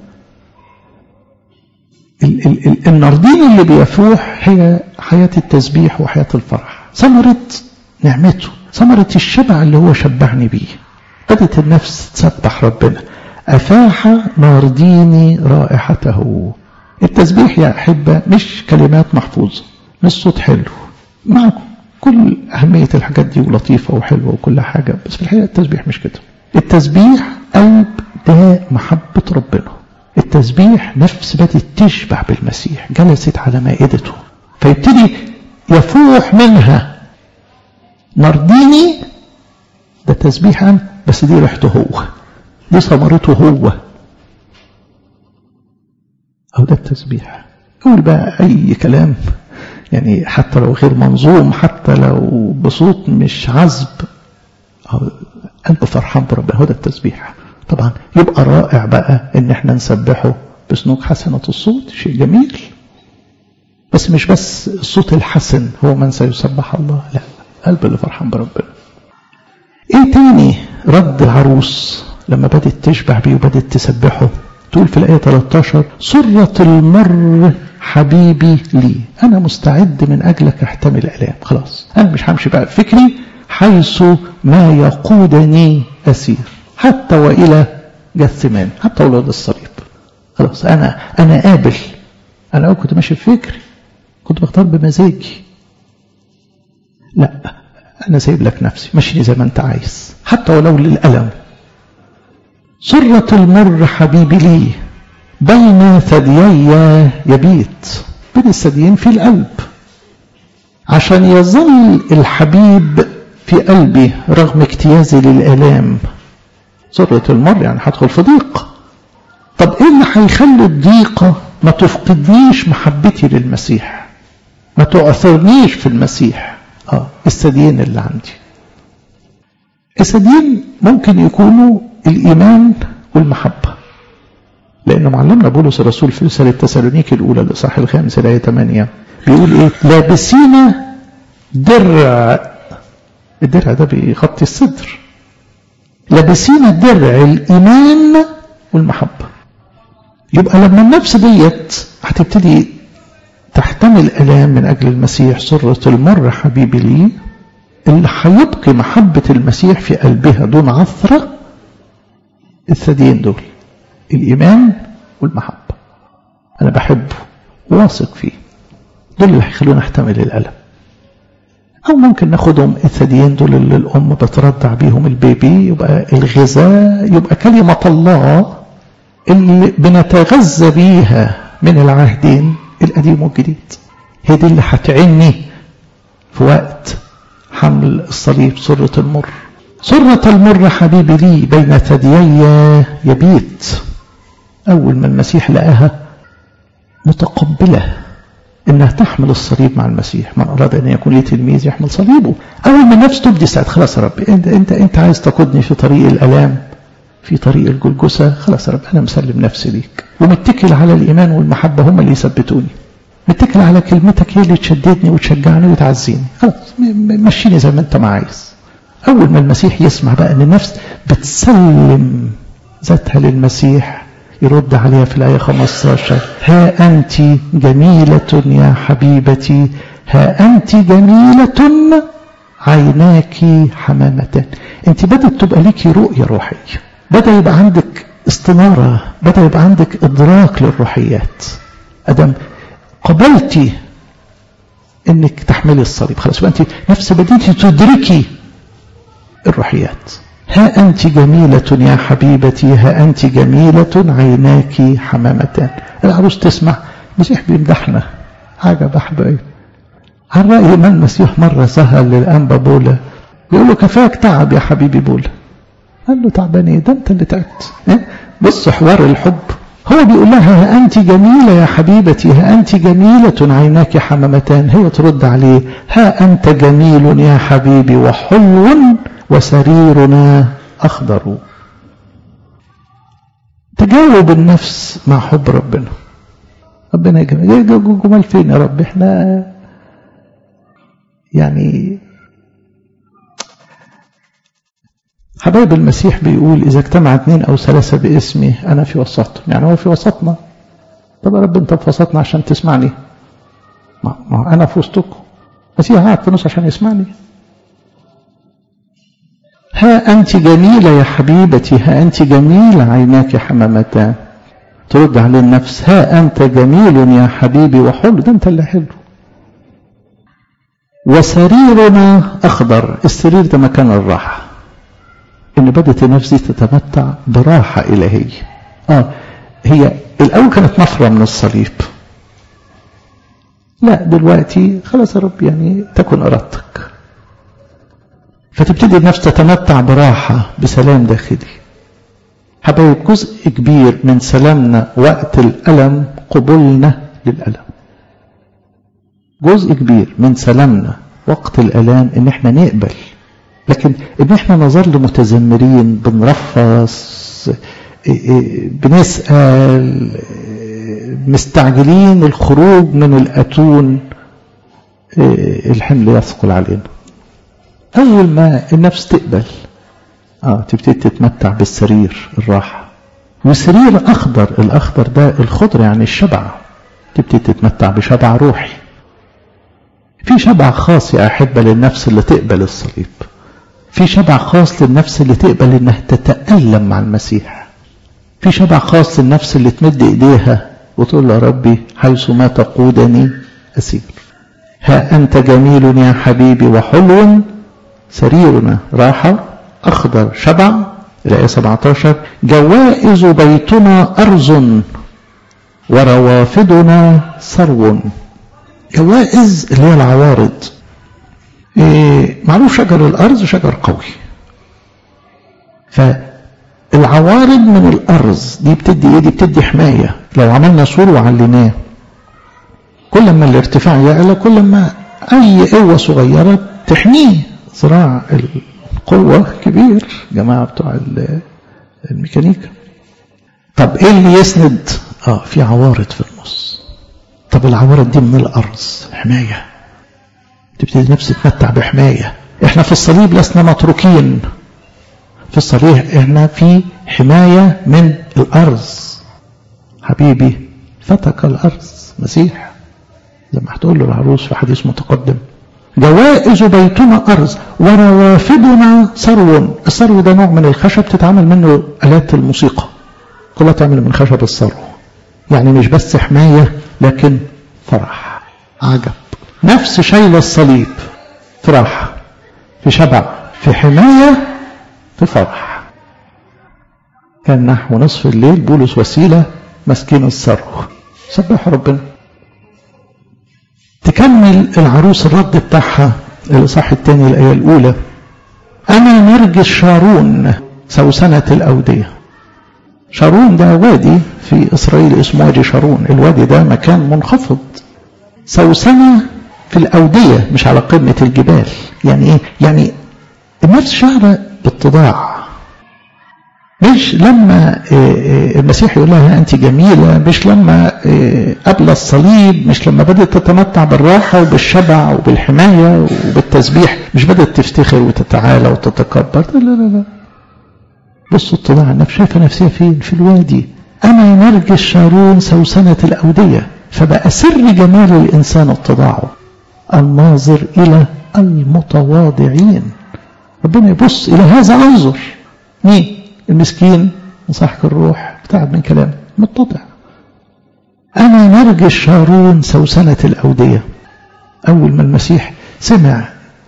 ال ال ال الناردين اللي بيفوح هي حياة التسبيح وحياة الفرح ثمرة نعمته ثمرة الشبع اللي هو شبعني بيه بدت النفس تسبح ربنا أفاح نارديني رائحته التسبيح يا أحبة مش كلمات محفوظة مش صوت حلو مع كل أهمية الحاجات دي ولطيفة وحلوة وكل حاجة بس في الحقيقة التسبيح مش كده التسبيح قلب ده محبة ربنا التسبيح نفس بدت تشبع بالمسيح جلست على مائدته فيبتدي يفوح منها نرديني ده تسبيحا بس دي ريحته هو دي ثمرته هو أو ده التسبيح قول بقى أي كلام يعني حتى لو غير منظوم حتى لو بصوت مش عذب قلب فرحان بربنا هو ده التسبيح طبعا يبقى رائع بقى ان احنا نسبحه بسنوك حسنة الصوت شيء جميل بس مش بس الصوت الحسن هو من سيسبح الله لا قلب اللي فرحان بربنا ايه تاني رد العروس لما بدت تشبع بيه وبدت تسبحه تقول في الآية 13 سرة المر حبيبي لي أنا مستعد من أجلك أحتمل الآلام خلاص أنا مش همشي بقى فكري حيث ما يقودني أسير حتى وإلى جثمان حتى ولاد الصليب خلاص أنا أنا قابل أنا لو كنت ماشي في فكري كنت بختار بمزاجي لا أنا سايب لك نفسي مشيني زي ما أنت عايز حتى ولو للألم سرة المر حبيبي لي بين ثديي يبيت بين الثديين في القلب عشان يظل الحبيب في قلبي رغم اجتيازي للآلام ذرة المر يعني هدخل في ضيق طب ايه اللي هيخلي الضيقة ما تفقدنيش محبتي للمسيح ما تؤثرنيش في المسيح اه الثديين اللي عندي الثديين ممكن يكونوا الإيمان والمحبة لأن معلمنا بولس الرسول في رسالة تسالونيك الأولى الإصحاح الخامس الآية 8 بيقول إيه لابسين درع الدرع ده بيغطي الصدر لابسين درع الإيمان والمحبة يبقى لما النفس ديت هتبتدي تحتمل ألام من أجل المسيح سرة المر حبيبي لي اللي هيبقي محبة المسيح في قلبها دون عثرة الثديين دول الإيمان والمحبة أنا بحبه واثق فيه دول اللي هيخلونا نحتمل الألم أو ممكن ناخدهم الثديين دول اللي الأم بترضع بيهم البيبي يبقى الغذاء يبقى كلمة الله اللي بنتغذى بيها من العهدين القديم والجديد هي دي اللي هتعني في وقت حمل الصليب سرة المر سرة المر حبيبي لي بين ثديي يبيت أول ما المسيح لقاها متقبلة إنها تحمل الصليب مع المسيح من أراد أن يكون لي تلميذ يحمل صليبه أول ما النفس تبدي ساعة خلاص يا رب أنت, أنت, أنت عايز تقودني في طريق الألام في طريق الجلجسة خلاص يا رب أنا مسلم نفسي ليك ومتكل على الإيمان والمحبة هم اللي يثبتوني متكل على كلمتك هي اللي تشددني وتشجعني وتعزيني خلاص مشيني زي ما أنت ما عايز أول ما المسيح يسمع بقى أن النفس بتسلم ذاتها للمسيح يرد عليها في الآية 15 ها أنت جميلة يا حبيبتي ها أنت جميلة عيناك حمامتان أنت بدأت تبقى ليكي رؤية روحية بدأ يبقى عندك استنارة بدأ يبقى عندك إدراك للروحيات أدم قبلتي انك تحملي الصليب خلاص يبقى انت نفس بديتي تدركي الروحيات ها أنت جميلة يا حبيبتي ها أنت جميلة عيناك حمامتان العروس تسمع المسيح بيمدحنا عجب أحبائي عن رأي من المسيح مرة سهل للأنبا بولا بيقول له كفاك تعب يا حبيبي بولا قال له تعبان ايه ده انت اللي تعبت إيه؟ بص حوار الحب هو بيقول لها ها أنت جميلة يا حبيبتي ها أنت جميلة عيناك حمامتان هي ترد عليه ها أنت جميل يا حبيبي وحلو وسريرنا أخضر تجاوب النفس مع حب ربنا ربنا يا جمال جمال فين يا رب احنا يعني حبايب المسيح بيقول إذا اجتمع اثنين أو ثلاثة باسمي أنا في وسطهم يعني هو في وسطنا طب يا رب أنت في وسطنا عشان تسمعني ما, ما أنا في وسطكم المسيح قاعد في النص عشان يسمعني ها أنت جميلة يا حبيبتي ها أنت جميلة عيناك حمامتان ترد على النفس ها أنت جميل يا حبيبي وحلو ده أنت اللي حلو وسريرنا أخضر السرير ده مكان الراحة إن بدت نفسي تتمتع براحة إلهية آه هي الأول كانت نفرة من الصليب لا دلوقتي خلاص يا رب يعني تكن إرادتك فتبتدي النفس تتمتع براحة بسلام داخلي حبايب جزء كبير من سلامنا وقت الألم قبولنا للألم جزء كبير من سلامنا وقت الألام إن احنا نقبل لكن إن احنا نظل متذمرين بنرفص بنسأل مستعجلين الخروج من الأتون الحمل يثقل علينا أول ما النفس تقبل آه تبتدي تتمتع بالسرير الراحة وسرير أخضر الأخضر ده الخضر يعني الشبع تبتدي تتمتع بشبع روحي في شبع خاص يا أحبة للنفس اللي تقبل الصليب في شبع خاص للنفس اللي تقبل إنها تتألم مع المسيح في شبع خاص للنفس اللي تمد إيديها وتقول له ربي حيث ما تقودني أسير ها أنت جميل يا حبيبي وحلو سريرنا راحة أخضر شبع الآية 17 جوائز بيتنا أرز وروافدنا ثرو جوائز اللي هي العوارض إيه معروف شجر الأرز شجر قوي فالعوارض من الأرز دي بتدي إيه دي بتدي حماية لو عملنا سور وعليناه كل ما الارتفاع يعلى كل ما أي قوة صغيرة تحميه صراع القوة كبير جماعة بتوع الميكانيكا طب ايه اللي يسند اه في عوارض في النص طب العوارض دي من الارز حماية تبتدي نفسك تمتع بحماية احنا في الصليب لسنا متروكين في الصليب احنا في حماية من الارز حبيبي فتك الارز مسيح زي ما هتقول له العروس في حديث متقدم جوائز بيتنا أرز وروافدنا ثرو الثرو ده نوع من الخشب تتعمل منه آلات الموسيقى كلها تعمل من خشب الثرو يعني مش بس حماية لكن فرح عجب نفس شيل الصليب في راحة في شبع في حماية في فرح كان نحو نصف الليل بولس وسيلة ماسكين الثرو سبحوا ربنا تكمل العروس الرد بتاعها الإصحاح الثاني الآية الأولى أنا نرجس شارون سوسنة الأودية شارون ده وادي في إسرائيل اسمه وادي شارون الوادي ده مكان منخفض سوسنة في الأودية مش على قمة الجبال يعني إيه؟ يعني النفس شعر بالتضاع مش لما المسيح يقول لها أنت جميلة مش لما قبل الصليب مش لما بدأت تتمتع بالراحة وبالشبع وبالحماية وبالتسبيح مش بدأت تفتخر وتتعالى وتتكبر لا لا لا بصوا التضاع النفس شايفة نفسها فين في الوادي أنا نرجس شارون سوسنة الأودية فبقى سر جمال الإنسان اتضاعه الناظر إلى المتواضعين ربنا يبص إلى هذا أنظر مين المسكين مصاحك الروح بتعب من كلام متضع أنا نرجس شارون سوسنة الأودية أول ما المسيح سمع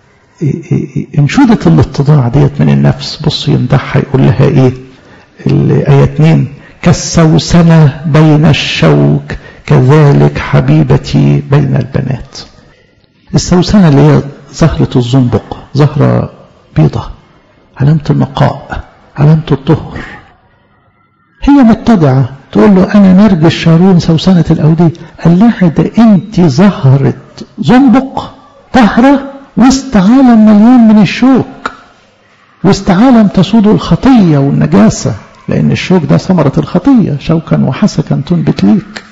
انشودة الاتضاع ديت من النفس بص يمدحها يقول لها ايه الآية 2 كالسوسنة بين الشوك كذلك حبيبتي بين البنات السوسنة اللي هي زهرة الزنبق زهرة بيضة علامة النقاء علامة الطهر هي متضعة تقول له أنا نرجس شارون سوسنة الأودية قال لها ده أنت زهرة زنبق طهرة وسط عالم مليان من الشوك وسط عالم تسود الخطية والنجاسة لأن الشوك ده ثمرة الخطية شوكا وحسكا تنبت ليك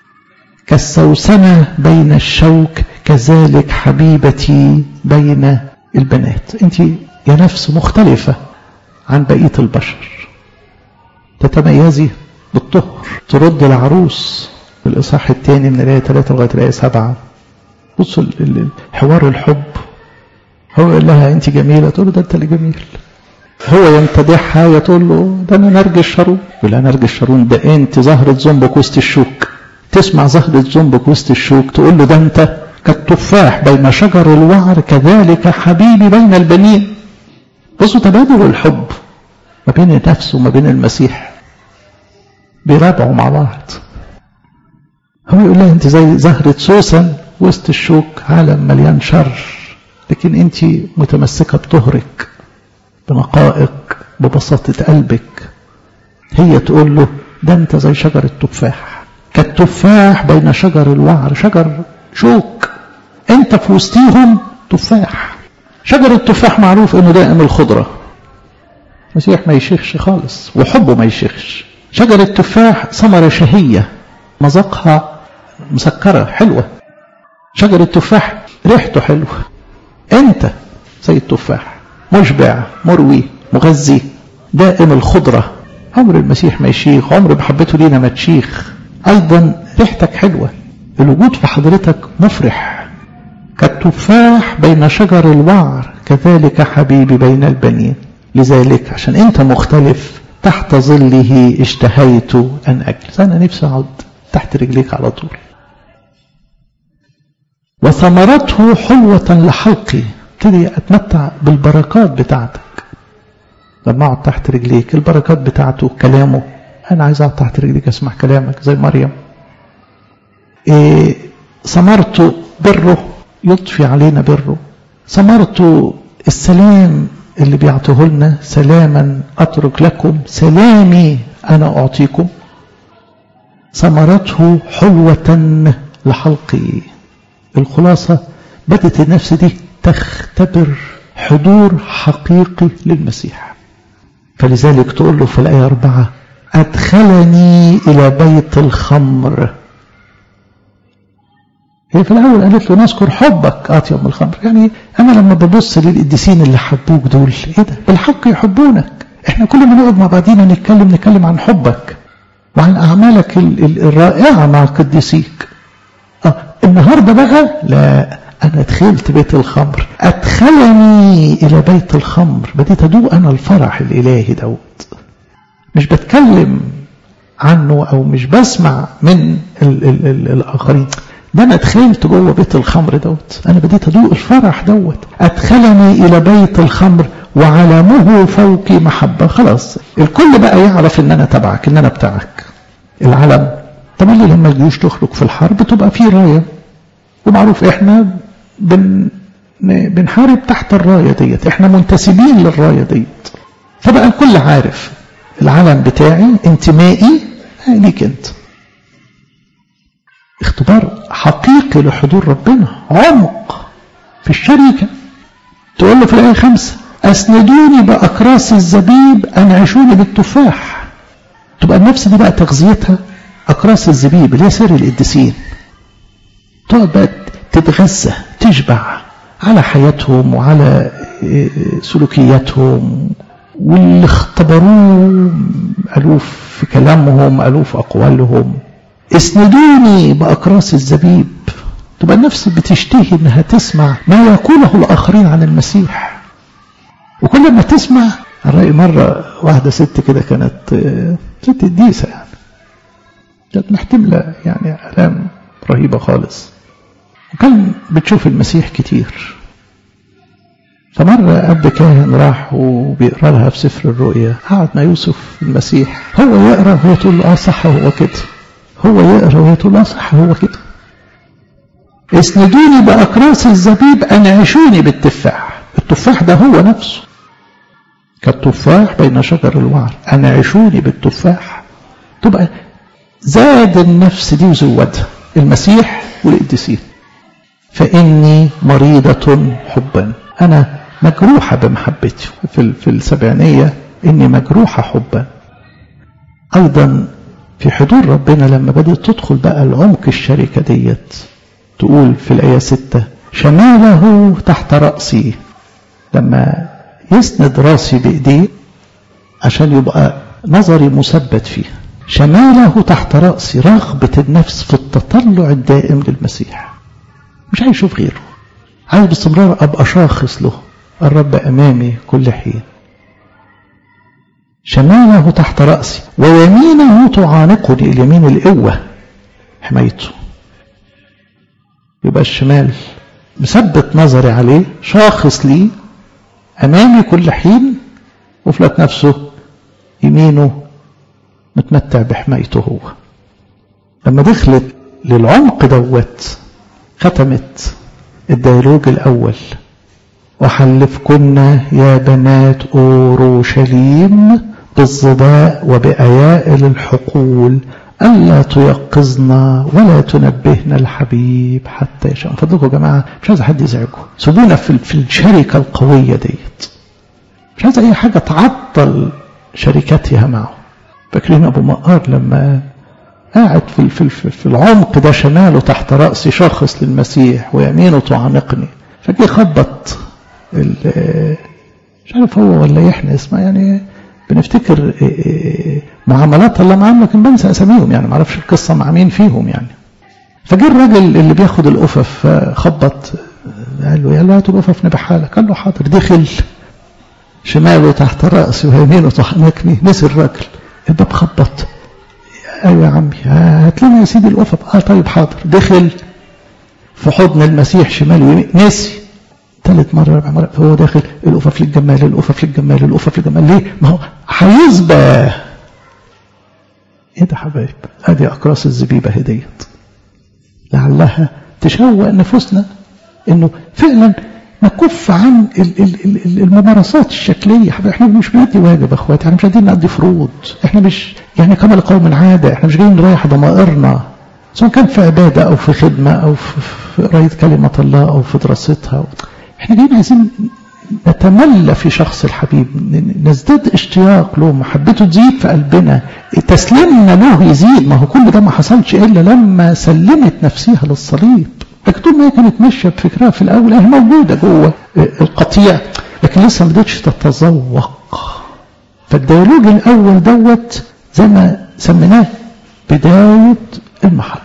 كالسوسنة بين الشوك كذلك حبيبتي بين البنات أنت يا نفس مختلفة عن بقية البشر تتميزي بالطهر ترد العروس في الإصحاح الثاني من الآية 3 لغاية الآية 7 بصوا حوار الحب هو يقول لها أنت جميلة تقول له ده أنت اللي جميل هو يمتدحها وتقول له ده أنا نرجس شارون يقول لها نرجس شارون ده أنت زهرة زنبك وسط الشوك تسمع زهرة زنبك وسط الشوك تقول له ده أنت كالتفاح بين شجر الوعر كذلك حبيبي بين البنين بصوا تبادل الحب ما بين النفس وما بين المسيح بيرابعوا مع بعض هو يقول لها انت زي زهرة سوسن وسط الشوك عالم مليان شر لكن انت متمسكة بطهرك بنقائك ببساطة قلبك هي تقول له ده انت زي شجر التفاح كالتفاح بين شجر الوعر شجر شوك انت في وسطيهم تفاح شجر التفاح معروف انه دائم الخضرة المسيح ما يشيخش خالص وحبه ما يشيخش شجر التفاح ثمرة شهية مذاقها مسكرة حلوة شجر التفاح ريحته حلوة انت زي التفاح مشبع مروي مغذي دائم الخضرة عمر المسيح ما يشيخ عمر محبته لينا ما تشيخ ايضا ريحتك حلوة الوجود في حضرتك مفرح كالتفاح بين شجر الوعر كذلك حبيبي بين البنين لذلك عشان انت مختلف تحت ظله اشتهيت ان اجلس انا نفسي اقعد تحت رجليك على طول وثمرته حلوة لحلقي ابتدي اتمتع بالبركات بتاعتك لما اقعد تحت رجليك البركات بتاعته كلامه انا عايز اقعد تحت رجليك اسمع كلامك زي مريم إيه ثمرته بره يضفي علينا بره ثمرته السلام اللي بيعطيه لنا سلاما أترك لكم سلامي أنا أعطيكم ثمرته حلوة لحلقي الخلاصة بدت النفس دي تختبر حضور حقيقي للمسيح فلذلك تقول له في الآية أربعة أدخلني إلى بيت الخمر هي في الأول قالت له نذكر حبك أطيب من الخمر يعني أنا لما ببص للقديسين اللي حبوك دول إيه ده بالحق يحبونك إحنا كل ما نقعد مع بعضينا نتكلم نتكلم عن حبك وعن أعمالك الرائعة مع قديسيك آه النهاردة بقى لا أنا دخلت بيت الخمر أدخلني إلى بيت الخمر بديت أدوق أنا الفرح الإلهي دوت مش بتكلم عنه أو مش بسمع من ال ال ال الآخرين ده أنا دخلت جوه بيت الخمر دوت أنا بديت أدوق الفرح دوت أدخلني إلى بيت الخمر وعلمه فوقي محبة خلاص الكل بقى يعرف إن أنا تبعك إن أنا بتاعك العلم طبعا لما الجيوش تخرج في الحرب تبقى في راية ومعروف إحنا بن بنحارب تحت الراية ديت إحنا منتسبين للراية ديت فبقى الكل عارف العلم بتاعي انتمائي ليك انت اختبار حقيقي لحضور ربنا عمق في الشركة تقول له في الآية خمسة أسندوني بأكراس الزبيب أنعشوني بالتفاح تبقى النفس دي بقى تغذيتها أكراس الزبيب اللي هي سر القديسين تقعد بقى تتغذى تشبع على حياتهم وعلى سلوكياتهم واللي اختبروه قالوه في كلامهم قالوه في أقوالهم اسندوني بأكراس الزبيب تبقى النفس بتشتهي انها تسمع ما يقوله الآخرين عن المسيح وكل ما تسمع الرأي مرة واحدة ست كده كانت ست قديسة يعني كانت محتملة يعني آلام رهيبة خالص وكان بتشوف المسيح كتير فمرة أب كاهن راح وبيقرا لها في سفر الرؤيا قعد مع يوسف المسيح هو يقرا وهي تقول له اه صح هو كده هو يقرا وهي تقول اه صح هو كده اسندوني بأكراس الزبيب أنعشوني بالتفاح التفاح ده هو نفسه كالتفاح بين شجر الوعر أنعشوني بالتفاح تبقى زاد النفس دي وزودها المسيح والقديسين فإني مريضة حبا أنا مجروحة بمحبتي في, في السبعينية إني مجروحة حبا أيضا في حضور ربنا لما بدأت تدخل بقى العمق الشركة ديت تقول في الآية ستة شماله تحت رأسي لما يسند راسي بإيديه عشان يبقى نظري مثبت فيه شماله تحت رأسي رغبة النفس في التطلع الدائم للمسيح مش عايز اشوف غيره عايز باستمرار ابقى شاخص له الرب امامي كل حين شماله تحت رأسي ويمينه تعانقني اليمين القوة حمايته يبقى الشمال مثبت نظري عليه شاخص لي أمامي كل حين وفي ذات نفسه يمينه متمتع بحمايته هو لما دخلت للعمق دوت ختمت الديالوج الأول وحلفكن يا بنات أوروشليم بالظباء وبأيائل الحقول ألا تيقظن ولا تنبهن الحبيب حتى يشاء فضلكم يا جماعة مش عايز حد يزعجكم سيبونا في, في الشركة القوية ديت مش عايز أي حاجة تعطل شركتها معه فاكرين أبو مقار لما قاعد في, في, في, في العمق ده شماله تحت رأسي شاخص للمسيح ويمينه تعانقني فجي خبط مش عارف هو ولا احنا اسمه يعني بنفتكر معاملات الله معاهم لكن بنسى اساميهم يعني ما اعرفش القصه مع مين فيهم يعني فجه الراجل اللي بياخد القفف خبط قال له يا له هات القفف نبيعها لك قال له حاضر دخل شماله تحت راسي ويمينه تحنكني نسي الراجل الباب خبط ايوه يا عمي هات لنا يا سيدي القفف اه طيب حاضر دخل في حضن المسيح شمال ويمين نسي ثالث مرة رابع مرة فهو داخل الأفف للجمال الأفف للجمال الأفف للجمال ليه؟ ما هو هيسبى ايه ده حبايب ادي اقراص الزبيبة هديت لعلها تشوق نفوسنا انه فعلا نكف عن الممارسات الشكلية احنا مش بنأدي واجب اخواتي احنا مش قاعدين نأدي فروض احنا مش يعني كما لقوم عادة احنا مش جايين نريح ضمائرنا سواء كان في عبادة او في خدمة او في قراية كلمة الله او في دراستها احنا جايين عايزين نتملى في شخص الحبيب نزداد اشتياق له محبته تزيد في قلبنا تسليمنا له يزيد ما هو كل ده ما حصلش الا لما سلمت نفسها للصليب لكن طول ما هي كانت ماشيه بفكرها في الاول هي موجوده جوه القطيع لكن لسه ما بدتش تتذوق فالديالوج الاول دوت زي ما سميناه بدايه المحبه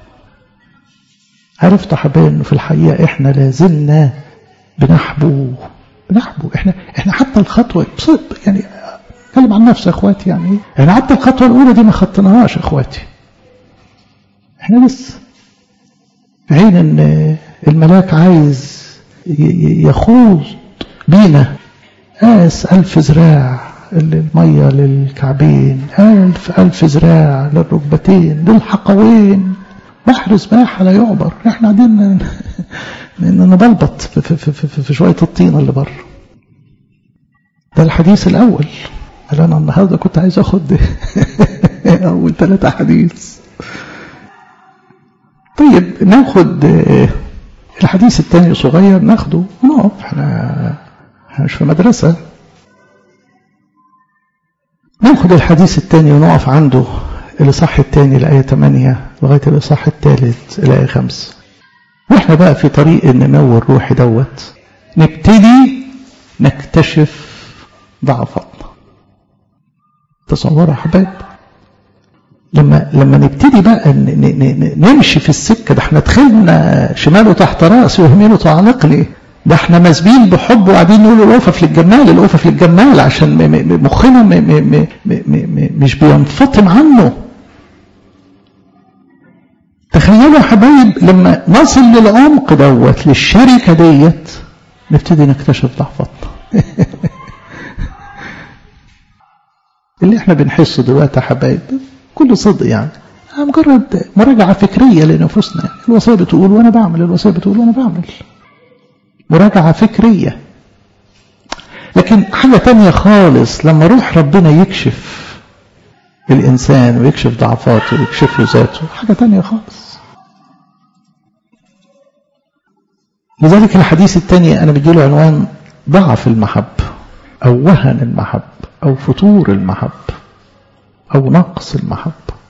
عرفت حبايبي انه في الحقيقه احنا لازلنا بنحبو بنحبو احنا احنا حتى الخطوه بصدق يعني اتكلم عن نفسي يا اخواتي يعني احنا حتى الخطوه الاولى دي ما خطيناهاش يا اخواتي احنا لسه في حين ان الملاك عايز يخوض بينا قاس ألف ذراع المية للكعبين ألف ألف ذراع للركبتين للحقوين بحر سباحة لا يعبر احنا قاعدين نبلبط في, في, في, في, في شوية الطين اللي بره ده الحديث الأول اللي أنا النهاردة كنت عايز أخد أول ثلاثة حديث طيب ناخد الحديث الثاني صغير ناخده ونقف احنا احنا مش في مدرسة ناخد الحديث الثاني ونقف عنده الإصحاح الثاني الآية 8 لغاية الإصحاح الثالث الآية 5 واحنا بقى في طريق النمو الروحي دوت نبتدي نكتشف ضعفاتنا تصوروا يا حبايب لما لما نبتدي بقى نمشي في السكه ده احنا دخلنا شماله تحت راسي ويمينه تعلقني ده احنا مسبين بحب وقاعدين نقول الوقفه للجمال الوقفه للجمال عشان مخنا م م م مش بينفطم عنه تخيلوا يا حبايب لما نصل للعمق دوت للشركه ديت نبتدي نكتشف ضعفاتنا اللي احنا بنحسه دلوقتي يا حبايب كل صدق يعني مجرد مراجعة فكرية لنفوسنا يعني الوصية بتقول وأنا بعمل الوصية بتقول وأنا بعمل مراجعة فكرية لكن حاجة تانية خالص لما روح ربنا يكشف الإنسان ويكشف ضعفاته ويكشف له ذاته حاجة تانية خالص لذلك الحديث الثاني أنا بديله عنوان ضعف المحب أو وهن المحب أو فتور المحب أو نقص المحبة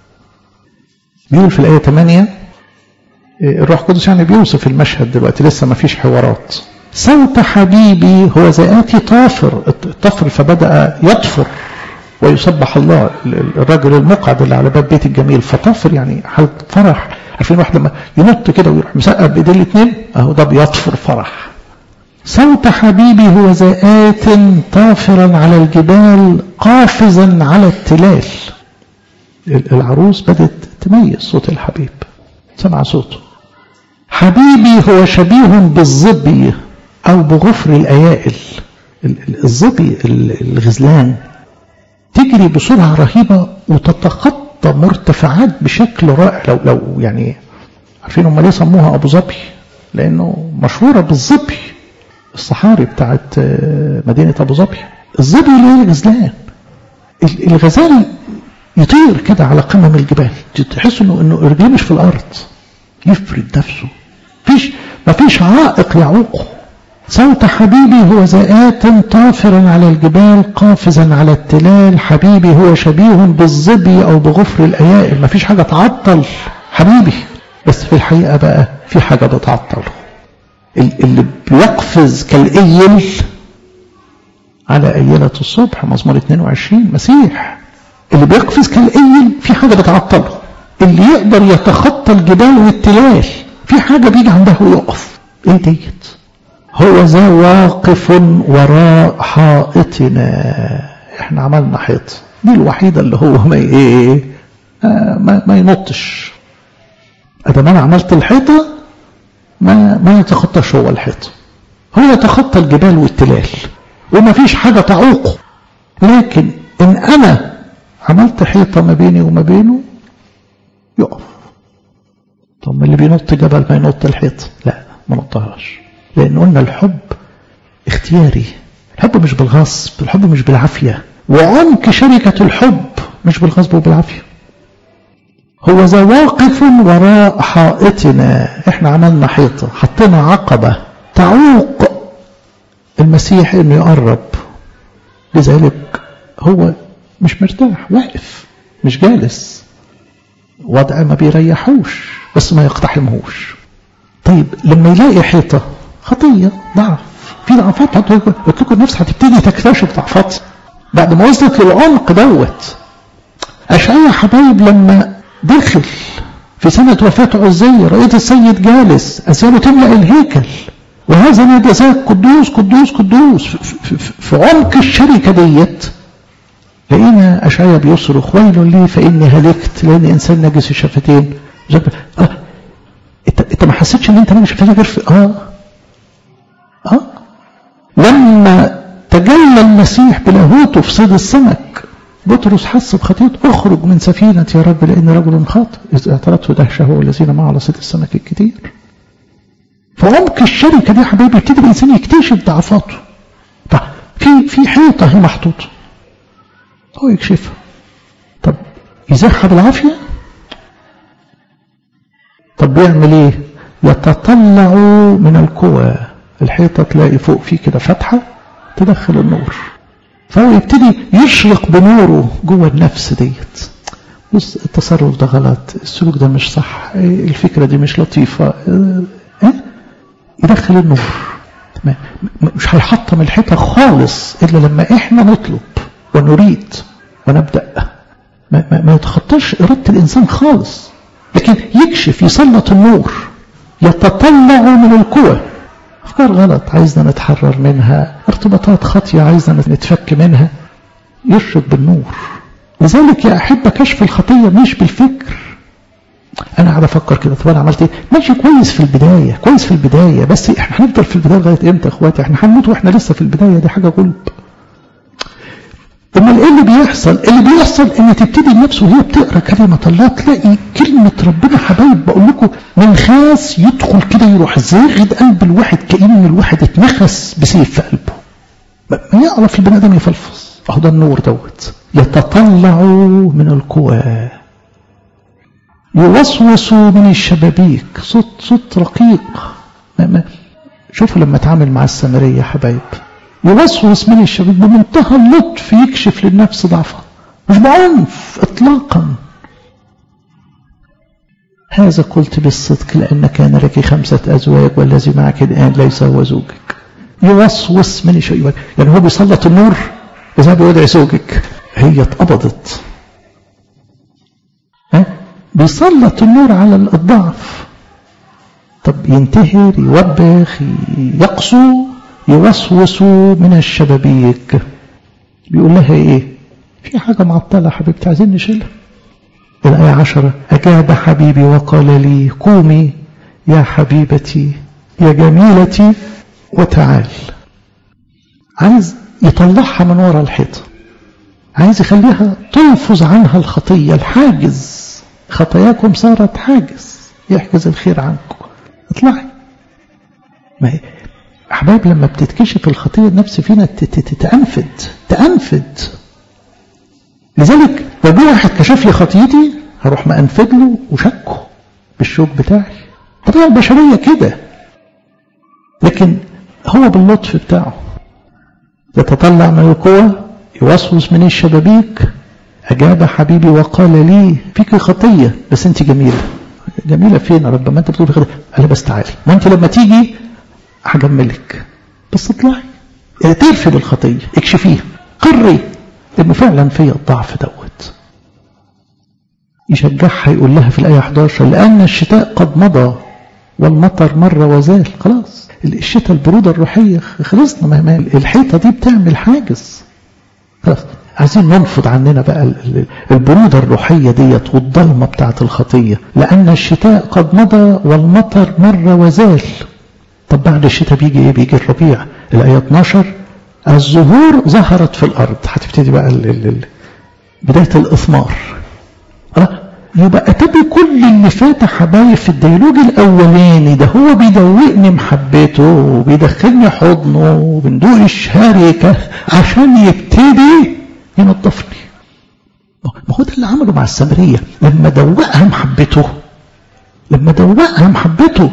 بيقول في الآية 8 الروح القدس يعني بيوصف المشهد دلوقتي لسه ما فيش حوارات صوت حبيبي هو زآتي طافر الطفر فبدأ يطفر ويسبح الله الرجل المقعد اللي على باب بيت الجميل فطافر يعني حالة فرح عارفين واحد لما ينط كده ويروح مسقب بايديه الاثنين اهو ده بيطفر فرح صوت حبيبي هو زآت طافرا على الجبال قافزا على التلال العروس بدت تميز صوت الحبيب سمع صوته حبيبي هو شبيه بالظبي أو بغفر الأيائل الظبي الغزلان تجري بسرعة رهيبة وتتخطى مرتفعات بشكل رائع لو لو يعني عارفين هم ليه سموها أبو ظبي لأنه مشهورة بالظبي الصحاري بتاعت مدينة أبو ظبي الظبي اللي هي الغزلان الغزال يطير كده على قمم الجبال تحس انه انه رجليه مش في الارض يفرد نفسه فيش ما فيش عائق يعوقه صوت حبيبي هو زآت طافرا على الجبال قافزا على التلال حبيبي هو شبيه بالظبي او بغفر الايائل ما فيش حاجه تعطل حبيبي بس في الحقيقه بقى في حاجه بتعطله اللي بيقفز كالايل على ايله الصبح مزمور 22 مسيح اللي بيقفز كالايل في حاجه بتعطله اللي يقدر يتخطى الجبال والتلال في حاجه بيجي عندها ويقف ايه ديت هو ذا واقف وراء حائطنا احنا عملنا حيط دي الوحيده اللي هو ما ايه آه ما, ما ينطش ادام انا عملت الحيطه ما ما يتخطاش هو الحيطه هو يتخطى الجبال والتلال وما فيش حاجه تعوقه لكن ان انا عملت حيطه ما بيني وما بينه يقف طب اللي بينط جبل ما ينط الحيط لا ما نطهاش لأن قلنا الحب اختياري الحب مش بالغصب الحب مش بالعافية وعمق شركة الحب مش بالغصب وبالعافية هو ذا واقف وراء حائطنا احنا عملنا حيطة حطينا عقبة تعوق المسيح انه يقرب لذلك هو مش مرتاح واقف مش جالس وضع ما بيريحوش بس ما يقتحمهوش طيب لما يلاقي حيطة خطية ضعف في ضعفات قلت لكم النفس هتبتدي تكتشف ضعفات بعد ما وصلت للعمق دوت أشعيا حبايب لما دخل في سنة وفاة عزية رأيت السيد جالس أسيره تملأ الهيكل وهذا نادى ذاك قدوس قدوس قدوس في, في, في, في عمق الشركة ديت لقينا أشعيا بيصرخ ويل لي فإني هلكت لأني إنسان نجس الشفتين آه. انت انت ما حسيتش ان انت نجس الشفتين غير في اه اه لما تجلى المسيح بلاهوته في صيد السمك بطرس حس بخطيئته اخرج من سفينة يا رب لأن رجل خاطئ إذ اعترضته دهشة هو الذين معه على صيد السمك الكتير فعمق الشركة دي يا حبايبي يبتدي الإنسان يكتشف ضعفاته طب في في حيطة هي محطوطة هو يكشفها طب يزحها بالعافية طب بيعمل ايه يتطلع من القوى الحيطة تلاقي فوق فيه كده فتحة تدخل النور فهو يبتدي يشرق بنوره جوه النفس ديت بص التصرف ده غلط السلوك ده مش صح الفكرة دي مش لطيفة اه؟ يدخل النور مش هيحطم الحيطة خالص إلا لما إحنا نطلب ونريد ونبدأ ما, ما, ما يتخطاش إرادة الإنسان خالص لكن يكشف يسلط النور يتطلع من القوى أفكار غلط عايزنا نتحرر منها ارتباطات خاطية عايزنا نتفك منها يشرق بالنور لذلك يا أحبة كشف الخطية مش بالفكر أنا قاعد أفكر كده طب أنا عملت إيه؟ ماشي كويس في البداية كويس في البداية بس إحنا هنفضل في البداية لغاية إمتى يا إخواتي؟ إحنا هنموت وإحنا لسه في البداية دي حاجة غلب امال ايه اللي بيحصل اللي بيحصل ان تبتدي النفس وهي بتقرا كلمه الله تلاقي كلمه ربنا حبايب بقول لكم من خاس يدخل كده يروح زاغد قلب الواحد كان الواحد اتنخس بسيف في قلبه ما يعرف البني ادم يفلفص اهو ده النور دوت يتطلع من القوى يوسوس من الشبابيك صوت صوت رقيق ما ما شوفوا لما اتعامل مع السامريه حبايب يوسوس من الشباب بمنتهى اللطف يكشف للنفس ضعفها مش بعنف اطلاقا هذا قلت بالصدق لأن كان لك خمسة أزواج والذي معك الآن ليس هو زوجك يوسوس من الشباب يعني هو بيسلط النور إذا بيدعي زوجك هي اتقبضت ها بيسلط النور على الضعف طب ينتهر يوبخ يقسو يوسوس من الشبابيك بيقول لها ايه في حاجة معطلة حبيبتي عايزين نشيلها الآية عشرة أجاب حبيبي وقال لي قومي يا حبيبتي يا جميلتي وتعال عايز يطلعها من وراء الحيطة عايز يخليها تنفذ عنها الخطية الحاجز خطاياكم صارت حاجز يحجز الخير عنكم اطلعي ما هي أحباب لما بتتكشف الخطية النفس فينا تأنفد تأنفد لذلك لو واحد كشف لي خطيتي هروح مأنفد له وشكه بالشوك بتاعي الطبيعة البشرية كده لكن هو باللطف بتاعه يتطلع من القوة يوسوس من الشبابيك أجاب حبيبي وقال لي فيك خطية بس أنت جميلة جميلة فين يا رب ما أنت بتقول خطية قال بس تعالي ما أنت لما تيجي هجملك بس اطلعي اعترفي بالخطية اكشفيها قري انه فعلا فيا الضعف دوت يشجعها يقول لها في الآية 11 لأن الشتاء قد مضى والمطر مر وزال خلاص الشتاء البرودة الروحية خلصنا ما الحيطة دي بتعمل حاجز خلاص عايزين ننفض عننا بقى البرودة الروحية ديت والضلمة بتاعت الخطية لأن الشتاء قد مضى والمطر مر وزال طب بعد الشتاء بيجي ايه بيجي الربيع الآية 12 الزهور ظهرت في الأرض هتبتدي بقى ال ال ال بداية الإثمار يبقى اتبي كل اللي فات حبايب في الديالوج الاولاني ده هو بيدوقني محبته وبيدخلني حضنه وبندوق الشركه عشان يبتدي ينظفني ما هو ده اللي عمله مع السامريه لما دوقها محبته لما دوقها محبته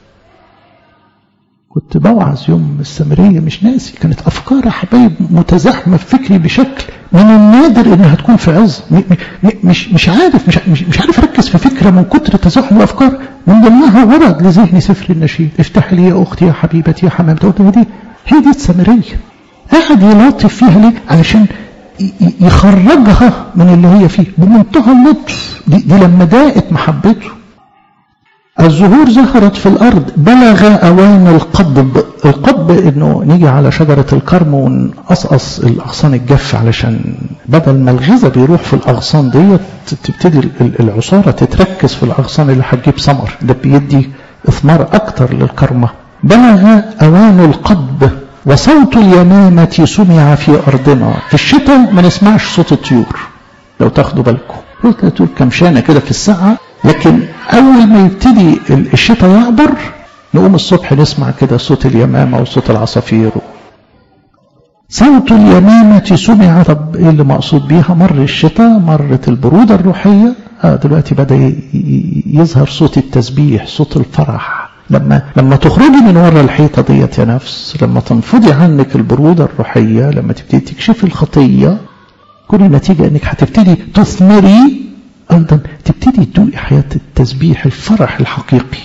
كنت بوعظ يوم السامريه مش ناسي كانت افكار حبايب متزاحمه في فكري بشكل من النادر انها تكون في عظ مش مش عارف مش مش, مش عارف اركز في فكره من كتر تزاحم الافكار من ضمنها ورد لذهني سفر النشيد افتح لي يا اختي يا حبيبتي يا حمامتي قلت دي هي دي السامريه قاعد يلاطف فيها ليه علشان يخرجها من اللي هي فيه بمنتهى اللطف دي, دي لما ضاقت محبته الزهور ظهرت في الأرض بلغ أوان القضب القضب إنه نيجي على شجرة الكرم ونقصقص الأغصان الجافة علشان بدل ما الغذاء بيروح في الأغصان ديت تبتدي العصارة تتركز في الأغصان اللي هتجيب ثمر ده بيدي إثمار أكتر للكرمة بلغ أوان القضب وصوت اليمامة سمع في أرضنا في الشتاء ما نسمعش صوت الطيور لو تاخدوا بالكم تقول كمشانة كده في الساعة لكن أول ما يبتدي الشتاء يعبر نقوم الصبح نسمع كده صوت اليمامة وصوت العصافير صوت اليمامة سمع طب ايه اللي مقصود بيها مر الشتاء مرت البرودة الروحية آه دلوقتي بدأ يظهر صوت التسبيح صوت الفرح لما لما تخرجي من ورا الحيطة ديت يا نفس لما تنفضي عنك البرودة الروحية لما تبتدي تكشفي الخطية كل النتيجة انك هتبتدي تثمري أيضا تبتدي تدوقي حياة التسبيح الفرح الحقيقي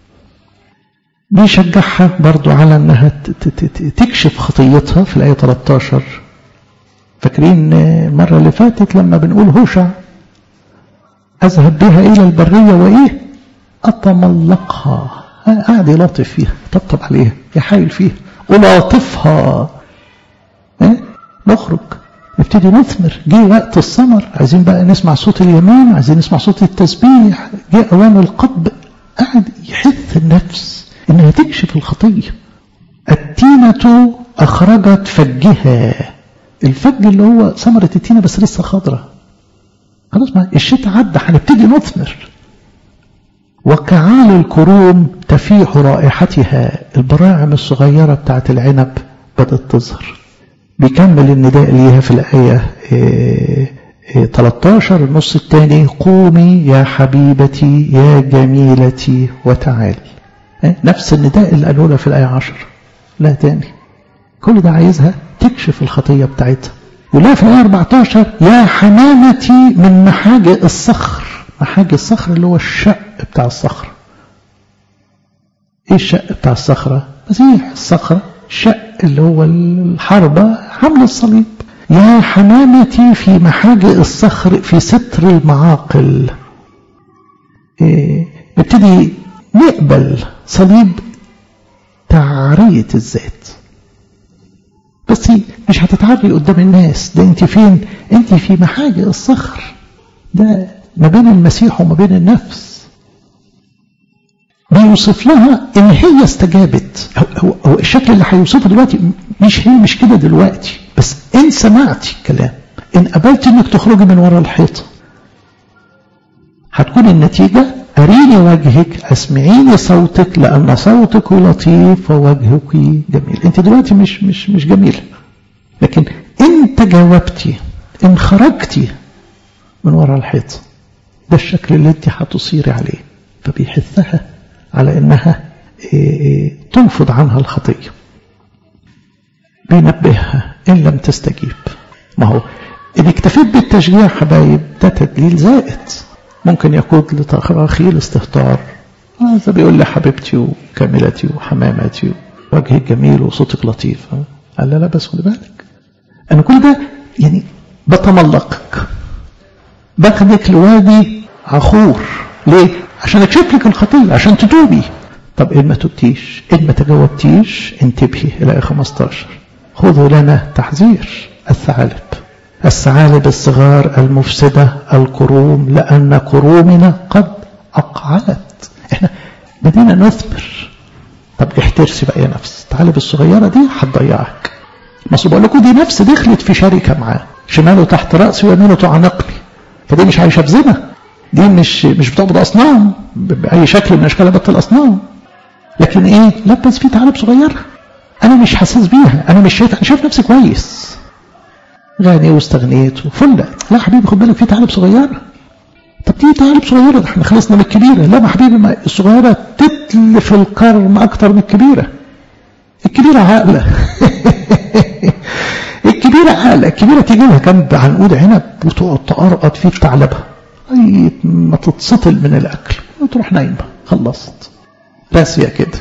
بيشجعها برضو على أنها تكشف خطيتها في الآية 13 فاكرين المرة اللي فاتت لما بنقول هوشع أذهب بها إلى البرية وإيه أتملقها قاعد يلاطف فيها طبطب عليها يحايل فيها ألاطفها إيه؟ نخرج نبتدي نثمر جه وقت الثمر عايزين بقى نسمع صوت اليمين عايزين نسمع صوت التسبيح جه اوان القطب قاعد يحث النفس انها تكشف الخطيه التينة اخرجت فجها الفج اللي هو ثمرة التينة بس لسه خضرة خلاص ما الشتاء عدى هنبتدي نثمر وكعال الكروم تفيح رائحتها البراعم الصغيرة بتاعت العنب بدأت تظهر بيكمل النداء ليها في الآية 13 النص الثاني قومي يا حبيبتي يا جميلتي وتعالي نفس النداء اللي قالوا لها في الآية 10 لا تاني كل ده عايزها تكشف الخطية بتاعتها ولا في الآية 14 يا حمامتي من محاجئ الصخر محاجئ الصخر اللي هو الشق بتاع الصخر ايه الشق بتاع الصخرة مسيح الصخرة الشق اللي هو الحربة حمل الصليب يا حمامتي في محاجئ الصخر في ستر المعاقل إيه نبتدي نقبل صليب تعرية الذات بس مش هتتعري قدام الناس ده انت فين انت في محاجئ الصخر ده ما بين المسيح وما بين النفس بيوصف لها ان هي استجابت هو, هو الشكل اللي هيوصفه دلوقتي مش هي مش كده دلوقتي بس ان سمعتي الكلام ان قبلت انك تخرجي من ورا الحيطه هتكون النتيجه أريني وجهك أسمعيني صوتك لأن صوتك لطيف ووجهك جميل أنت دلوقتي مش مش مش جميلة لكن أنت جاوبتي إن خرجتي من وراء الحيط ده الشكل اللي أنت هتصيري عليه فبيحثها على إنها تنفض عنها الخطية بينبهها إن لم تستجيب ما هو إن اكتفيت بالتشجيع حبايب ده تدليل زائد ممكن يقود لتراخي الاستهتار هذا بيقول لي حبيبتي وكاملتي وحمامتي وجهك جميل وصوتك لطيف قال لا لا بس خد بالك انا كل ده يعني بتملقك باخدك لوادي عخور ليه عشان اكشف لك الخطيه عشان تتوبي طب ان ما تبتيش ان ما تجاوبتيش انتبهي الى 15 خذوا لنا تحذير الثعالب الثعالب الصغار المفسدة الكروم لأن كرومنا قد أقعلت احنا بدينا نثمر طب احترسي بقى يا نفس الثعالب الصغيرة دي هتضيعك ما بقول لكم دي نفس دخلت في شركة معاه شماله تحت رأسي ويمينه تعنقني فدي مش عايشة في زنا دي مش مش بتعبد اصنام باي شكل من اشكال عباده الاصنام لكن ايه لبس في ثعالب صغيره انا مش حاسس بيها انا مش شايف انا شايف نفسي كويس غني واستغنيت وفل لا حبيبي خد بالك في ثعالب صغيره طب دي ثعالب صغيره ده احنا خلصنا من الكبيره لا ما حبيبي ما الصغيره تتلف الكرم اكتر من الكبيره الكبيره عاقله الكبيره عاقله الكبيره تيجي لها كام عنقود عنب وتقعد تقرقط فيه بثعلبها اي ما تتسطل من الاكل وتروح نايمه خلصت راسيه كده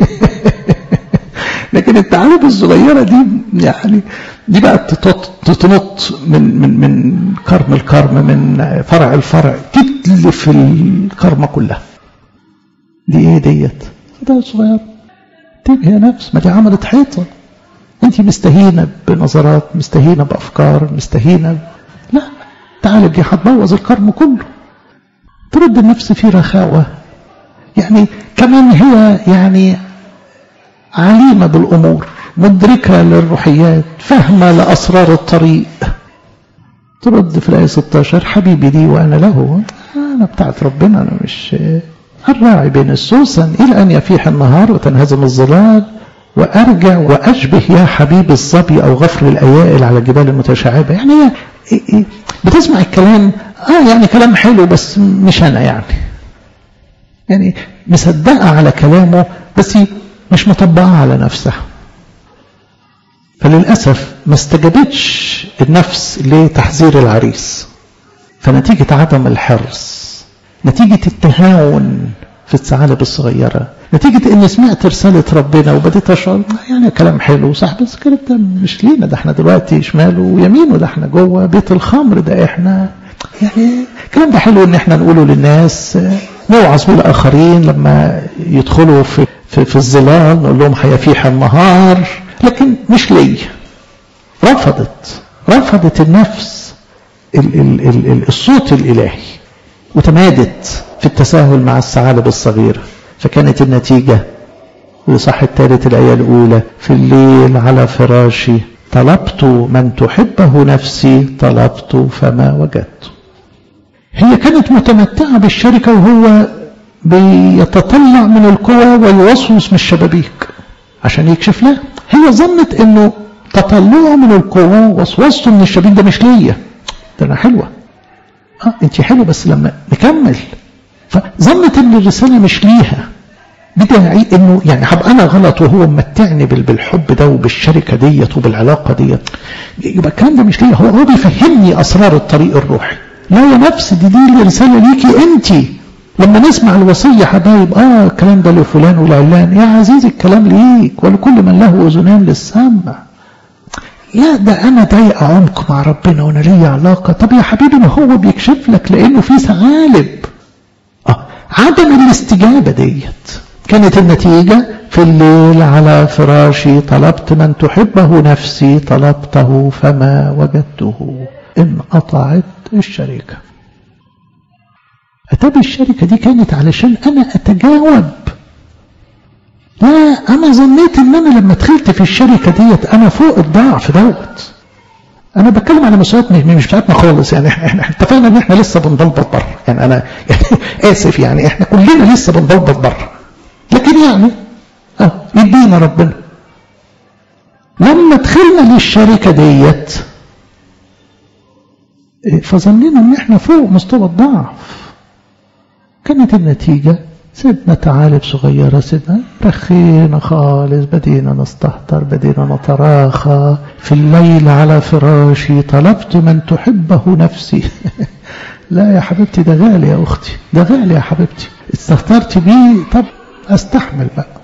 لكن الثعالب الصغيره دي يعني دي بقى تتنط من من من كرم الكرم من فرع الفرع تتلف الكرمه كلها دي ايه ديت ده صغير تبقى نفس ما دي عملت حيطه انت مستهينه بنظرات مستهينه بافكار مستهينه لا تعالى دي هتبوظ الكرم كله ترد النفس في رخاوه يعني كمان هي يعني عليمه بالامور مدركه للروحيات فاهمه لاسرار الطريق ترد في الايه 16 حبيبي دي وانا له انا بتاعت ربنا انا مش الراعي بين السوسن الى ان يفيح النهار وتنهزم الظلال وارجع واشبه يا حبيب الظبي او غفر الايائل على الجبال المتشعبه يعني هي بتسمع الكلام اه يعني كلام حلو بس مش انا يعني يعني مصدقه على كلامه بس مش مطبقه على نفسها فللاسف ما استجابتش النفس لتحذير العريس فنتيجه عدم الحرص نتيجه التهاون في الثعالب الصغيره نتيجة اني سمعت رسالة ربنا وبديت اشعر يعني كلام حلو صح بس الكلام ده مش لينا ده احنا دلوقتي شمال ويمين وده احنا جوه بيت الخمر ده احنا يعني الكلام ده حلو ان احنا نقوله للناس نوعظ به الاخرين لما يدخلوا في في, في الظلال نقول لهم هيفيح النهار لكن مش لي رفضت رفضت النفس ال ال ال ال الصوت الالهي وتمادت في التساهل مع الثعالب الصغيره فكانت النتيجة الإصحاح الثالث الآية الأولى في الليل على فراشي طلبت من تحبه نفسي طلبت فما وجدت هي كانت متمتعة بالشركة وهو بيتطلع من القوى ويوسوس من الشبابيك عشان يكشف لها هي ظنت انه تطلعه من القوى ووسوسته من الشبابيك ده مش ليا ده انا حلوه اه انت حلوه بس لما نكمل فظنت ان الرساله مش ليها بداعي انه يعني هبقى انا غلط وهو ممتعني بالحب ده وبالشركه ديت وبالعلاقه ديت يبقى الكلام ده مش ليا هو هو بيفهمني اسرار الطريق الروحي لا يا نفس دي دي الرساله ليكي انت لما نسمع الوصيه حبايب اه الكلام ده لفلان ولعلان يا عزيزي الكلام ليك ولكل من له اذنان للسمع لا ده انا ضايق عمق مع ربنا وانا ليا علاقه طب يا حبيبي ما هو بيكشف لك لانه في ثعالب آه. عدم الاستجابة ديت كانت النتيجة في الليل على فراشي طلبت من تحبه نفسي طلبته فما وجدته انقطعت الشركة أتى الشركة دي كانت علشان أنا أتجاوب لا أنا ظنيت إن أنا لما دخلت في الشركة ديت أنا فوق الضعف دوت انا بتكلم على مسؤوليات مش بتاعتنا خالص يعني احنا اتفقنا ان احنا لسه بنضلبط بره يعني انا يعني اسف يعني احنا كلنا لسه بنضلبط بره لكن يعني اه يدينا ربنا لما دخلنا للشركه ديت فظنينا ان احنا فوق مستوى الضعف كانت النتيجه سيبنا تعالب صغيرة سيبنا رخينا خالص بدينا نستهتر بدينا نتراخى في الليل على فراشي طلبت من تحبه نفسي لا يا حبيبتي ده غالي يا أختي ده غالي يا حبيبتي استهترت بيه طب أستحمل بقى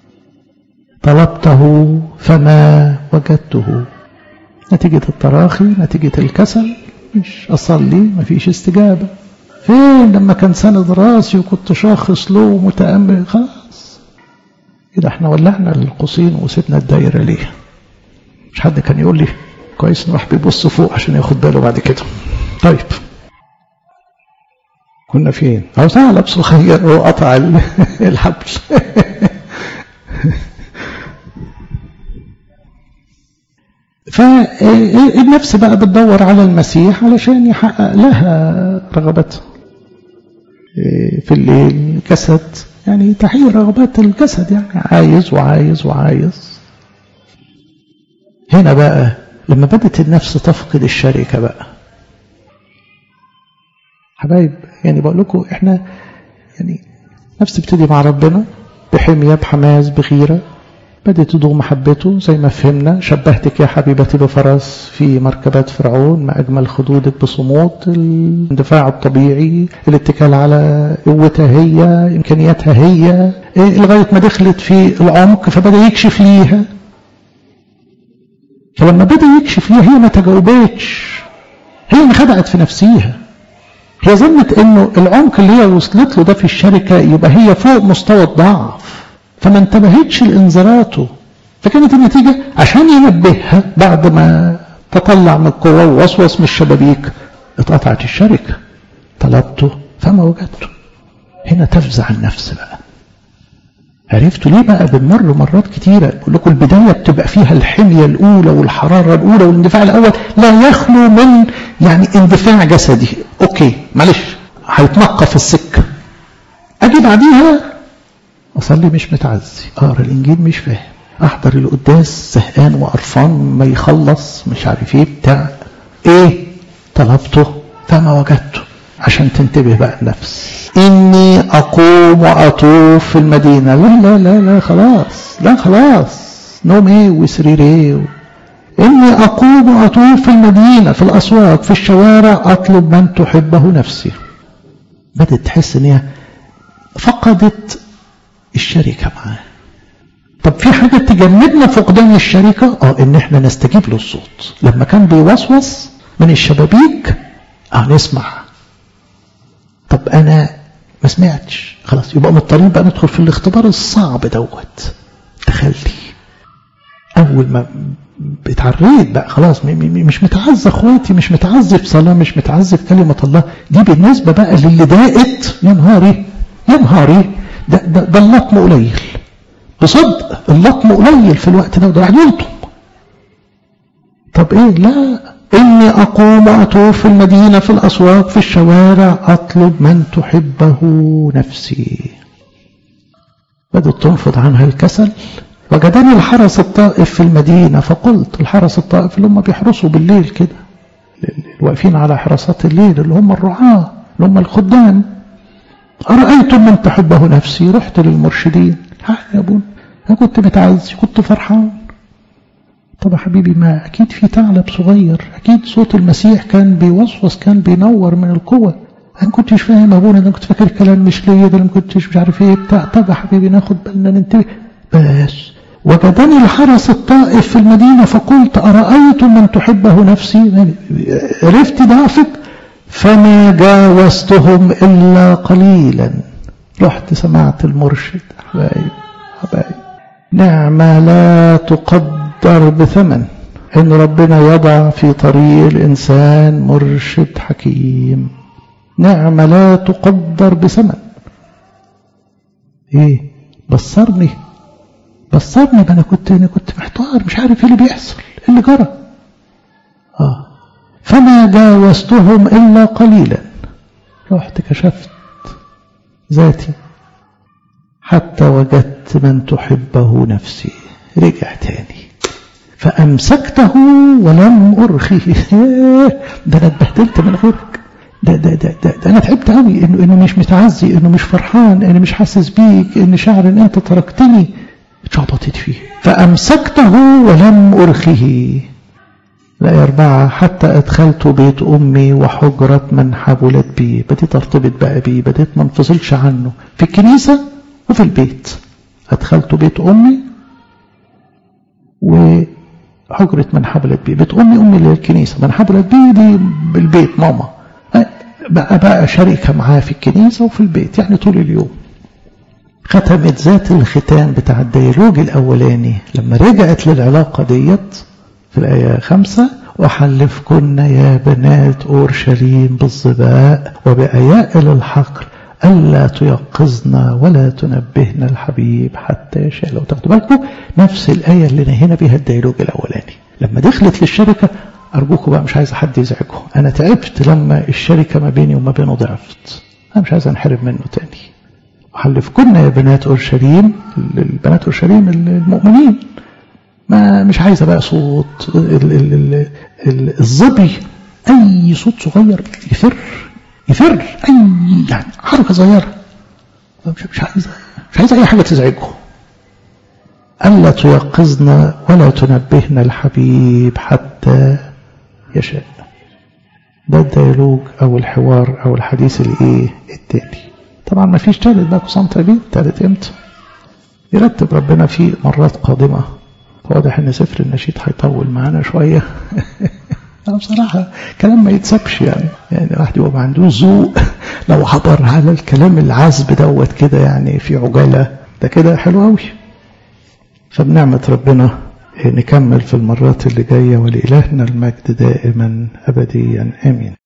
طلبته فما وجدته نتيجة التراخي نتيجة الكسل مش أصلي مفيش استجابة فين لما كان سند راسي وكنت شاخص له ومتأمل خلاص كده احنا ولعنا القوسين وسيبنا الدايرة ليه مش حد كان يقول لي كويس نروح بيبص فوق عشان ياخد باله بعد كده طيب كنا فين او ثعلب صغير وقطع الحبل فالنفس بقى بتدور على المسيح علشان يحقق لها رغبتها في الليل جسد يعني تحقيق رغبات الجسد يعني عايز وعايز وعايز هنا بقى لما بدت النفس تفقد الشركة بقى حبايب يعني بقول لكم احنا يعني نفس تبتدي مع ربنا بحمية بحماس بغيرة بدأت تدوم محبته زي ما فهمنا شبهتك يا حبيبتي بفرس في مركبات فرعون ما أجمل خدودك بصمود الاندفاع الطبيعي الاتكال على قوتها هي إمكانياتها هي إيه لغاية ما دخلت في العمق فبدأ يكشف ليها فلما بدأ يكشف ليها هي ما تجاوبتش هي اللي خدعت في نفسيها هي ظنت انه العمق اللي هي وصلت له ده في الشركة يبقى هي فوق مستوى الضعف فما انتبهتش لانذاراته فكانت النتيجة عشان ينبهها بعد ما تطلع من القوة ووسوس من الشبابيك اتقطعت الشركة طلبته فما وجدته هنا تفزع النفس بقى عرفتوا ليه بقى بنمر مرات كتيرة بقول لكم البداية بتبقى فيها الحمية الأولى والحرارة الأولى والاندفاع الأول لا يخلو من يعني اندفاع جسدي أوكي معلش هيتنقى في السكة أجي بعديها أصلي مش متعزي أقرأ الإنجيل مش فاهم أحضر القداس زهقان وقرفان ما يخلص مش عارف إيه بتاع إيه طلبته فما وجدته عشان تنتبه بقى النفس إني أقوم وأطوف في المدينة لا لا لا لا خلاص لا خلاص نوم إيه وسرير إيه إني أقوم وأطوف في المدينة في الأسواق في الشوارع أطلب من تحبه نفسي بدأت تحس إن هي فقدت الشركة معاه طب في حاجة تجنبنا فقدان الشركة اه ان احنا نستجيب للصوت لما كان بيوسوس من الشبابيك اه نسمع طب انا ما سمعتش خلاص يبقى مضطرين بقى ندخل في الاختبار الصعب دوت تخلي اول ما اتعريت بقى خلاص مش متعزى اخواتي مش متعزى في صلاه مش متعزى في كلمه الله دي بالنسبه بقى للي ضاقت يا نهاري يا نهاري ده, ده, ده اللطم قليل بصدق اللطم قليل في الوقت ده وده واحد يلطم طب ايه لا اني اقوم واطوف في المدينه في الاسواق في الشوارع اطلب من تحبه نفسي بدات تنفض عنها الكسل وجدني الحرس الطائف في المدينه فقلت الحرس الطائف اللي هم بيحرسوا بالليل كده الواقفين على حراسات الليل اللي هم الرعاه اللي هم الخدام أرأيتم من تحبه نفسي رحت للمرشدين ها يا ابونا أنا كنت متعزي كنت فرحان طب يا حبيبي ما أكيد في ثعلب صغير أكيد صوت المسيح كان بيوسوس كان بينور من القوة أنا كنتش فاهم أبونا أنا كنت فاكر كلام مش ليا ده أنا ما كنتش مش عارف إيه بتاع طب يا حبيبي ناخد بالنا ننتبه بس وجدني الحرس الطائف في المدينة فقلت أرأيتم من تحبه نفسي عرفت ضعفك فما جاوزتهم إلا قليلا رحت سمعت المرشد حبايب حبايب نعمة لا تقدر بثمن إن ربنا يضع في طريق الإنسان مرشد حكيم نعمة لا تقدر بثمن إيه بصرني بصرني أنا كنت أنا كنت محتار مش عارف إيه اللي بيحصل إيه اللي جرى آه فما جاوزتهم إلا قليلا رحت كشفت ذاتي حتى وجدت من تحبه نفسي رجع تاني فأمسكته ولم أرخيه ده أنا اتبهدلت من غيرك ده, ده, ده, ده, ده أنا تعبت قوي إنه, إنه مش متعزي إنه مش فرحان إنه مش حاسس بيك إن شعر إن أنت تركتني اتشعبطت فيه فأمسكته ولم أرخيه لا أربعة حتى أدخلت بيت أمي وحجرة من حبلت بي بديت أرتبط بقى بيه بديت ما انفصلش عنه في الكنيسة وفي البيت أدخلت بيت أمي وحجرة من حبلت بي بيت أمي أمي اللي الكنيسة من حبلت بي دي بالبيت ماما بقى بقى شريكة معاه في الكنيسة وفي البيت يعني طول اليوم ختمت ذات الختام بتاع الديالوج الأولاني لما رجعت للعلاقة ديت في الآية خمسة وحلفكن يا بنات أورشليم بالظباء وبأيائل الحقل ألا تيقظنا ولا تنبهنا الحبيب حتى يشاء لو تاخدوا بالكم نفس الآية اللي نهينا بها الديالوج الأولاني لما دخلت للشركة أرجوكم بقى مش عايز حد يزعجكم أنا تعبت لما الشركة ما بيني وما بينه ضعفت أنا مش عايز أنحرم منه تاني وحلفكن يا بنات أورشليم البنات أورشليم المؤمنين ما مش عايزة بقى صوت ال ال ال ال الظبي أي صوت صغير يفر يفر أي يعني حركة صغيرة مش مش عايزة مش عايزة أي حاجة تزعجه ألا تيقظنا ولا تنبهنا الحبيب حتى يشاء ده الديالوج أو الحوار أو الحديث الإيه التالي طبعا ما فيش تالت بقى كسانترا بيه تالت امتى يرتب ربنا في مرات قادمة واضح ان سفر النشيد هيطول معانا شوية أنا بصراحة كلام ما يتسابش يعني يعني الواحد يبقى ما عندوش ذوق لو حضر على الكلام العذب دوت كده يعني في عجالة ده كده حلو قوي فبنعمة ربنا نكمل في المرات اللي جاية ولإلهنا المجد دائما أبديا آمين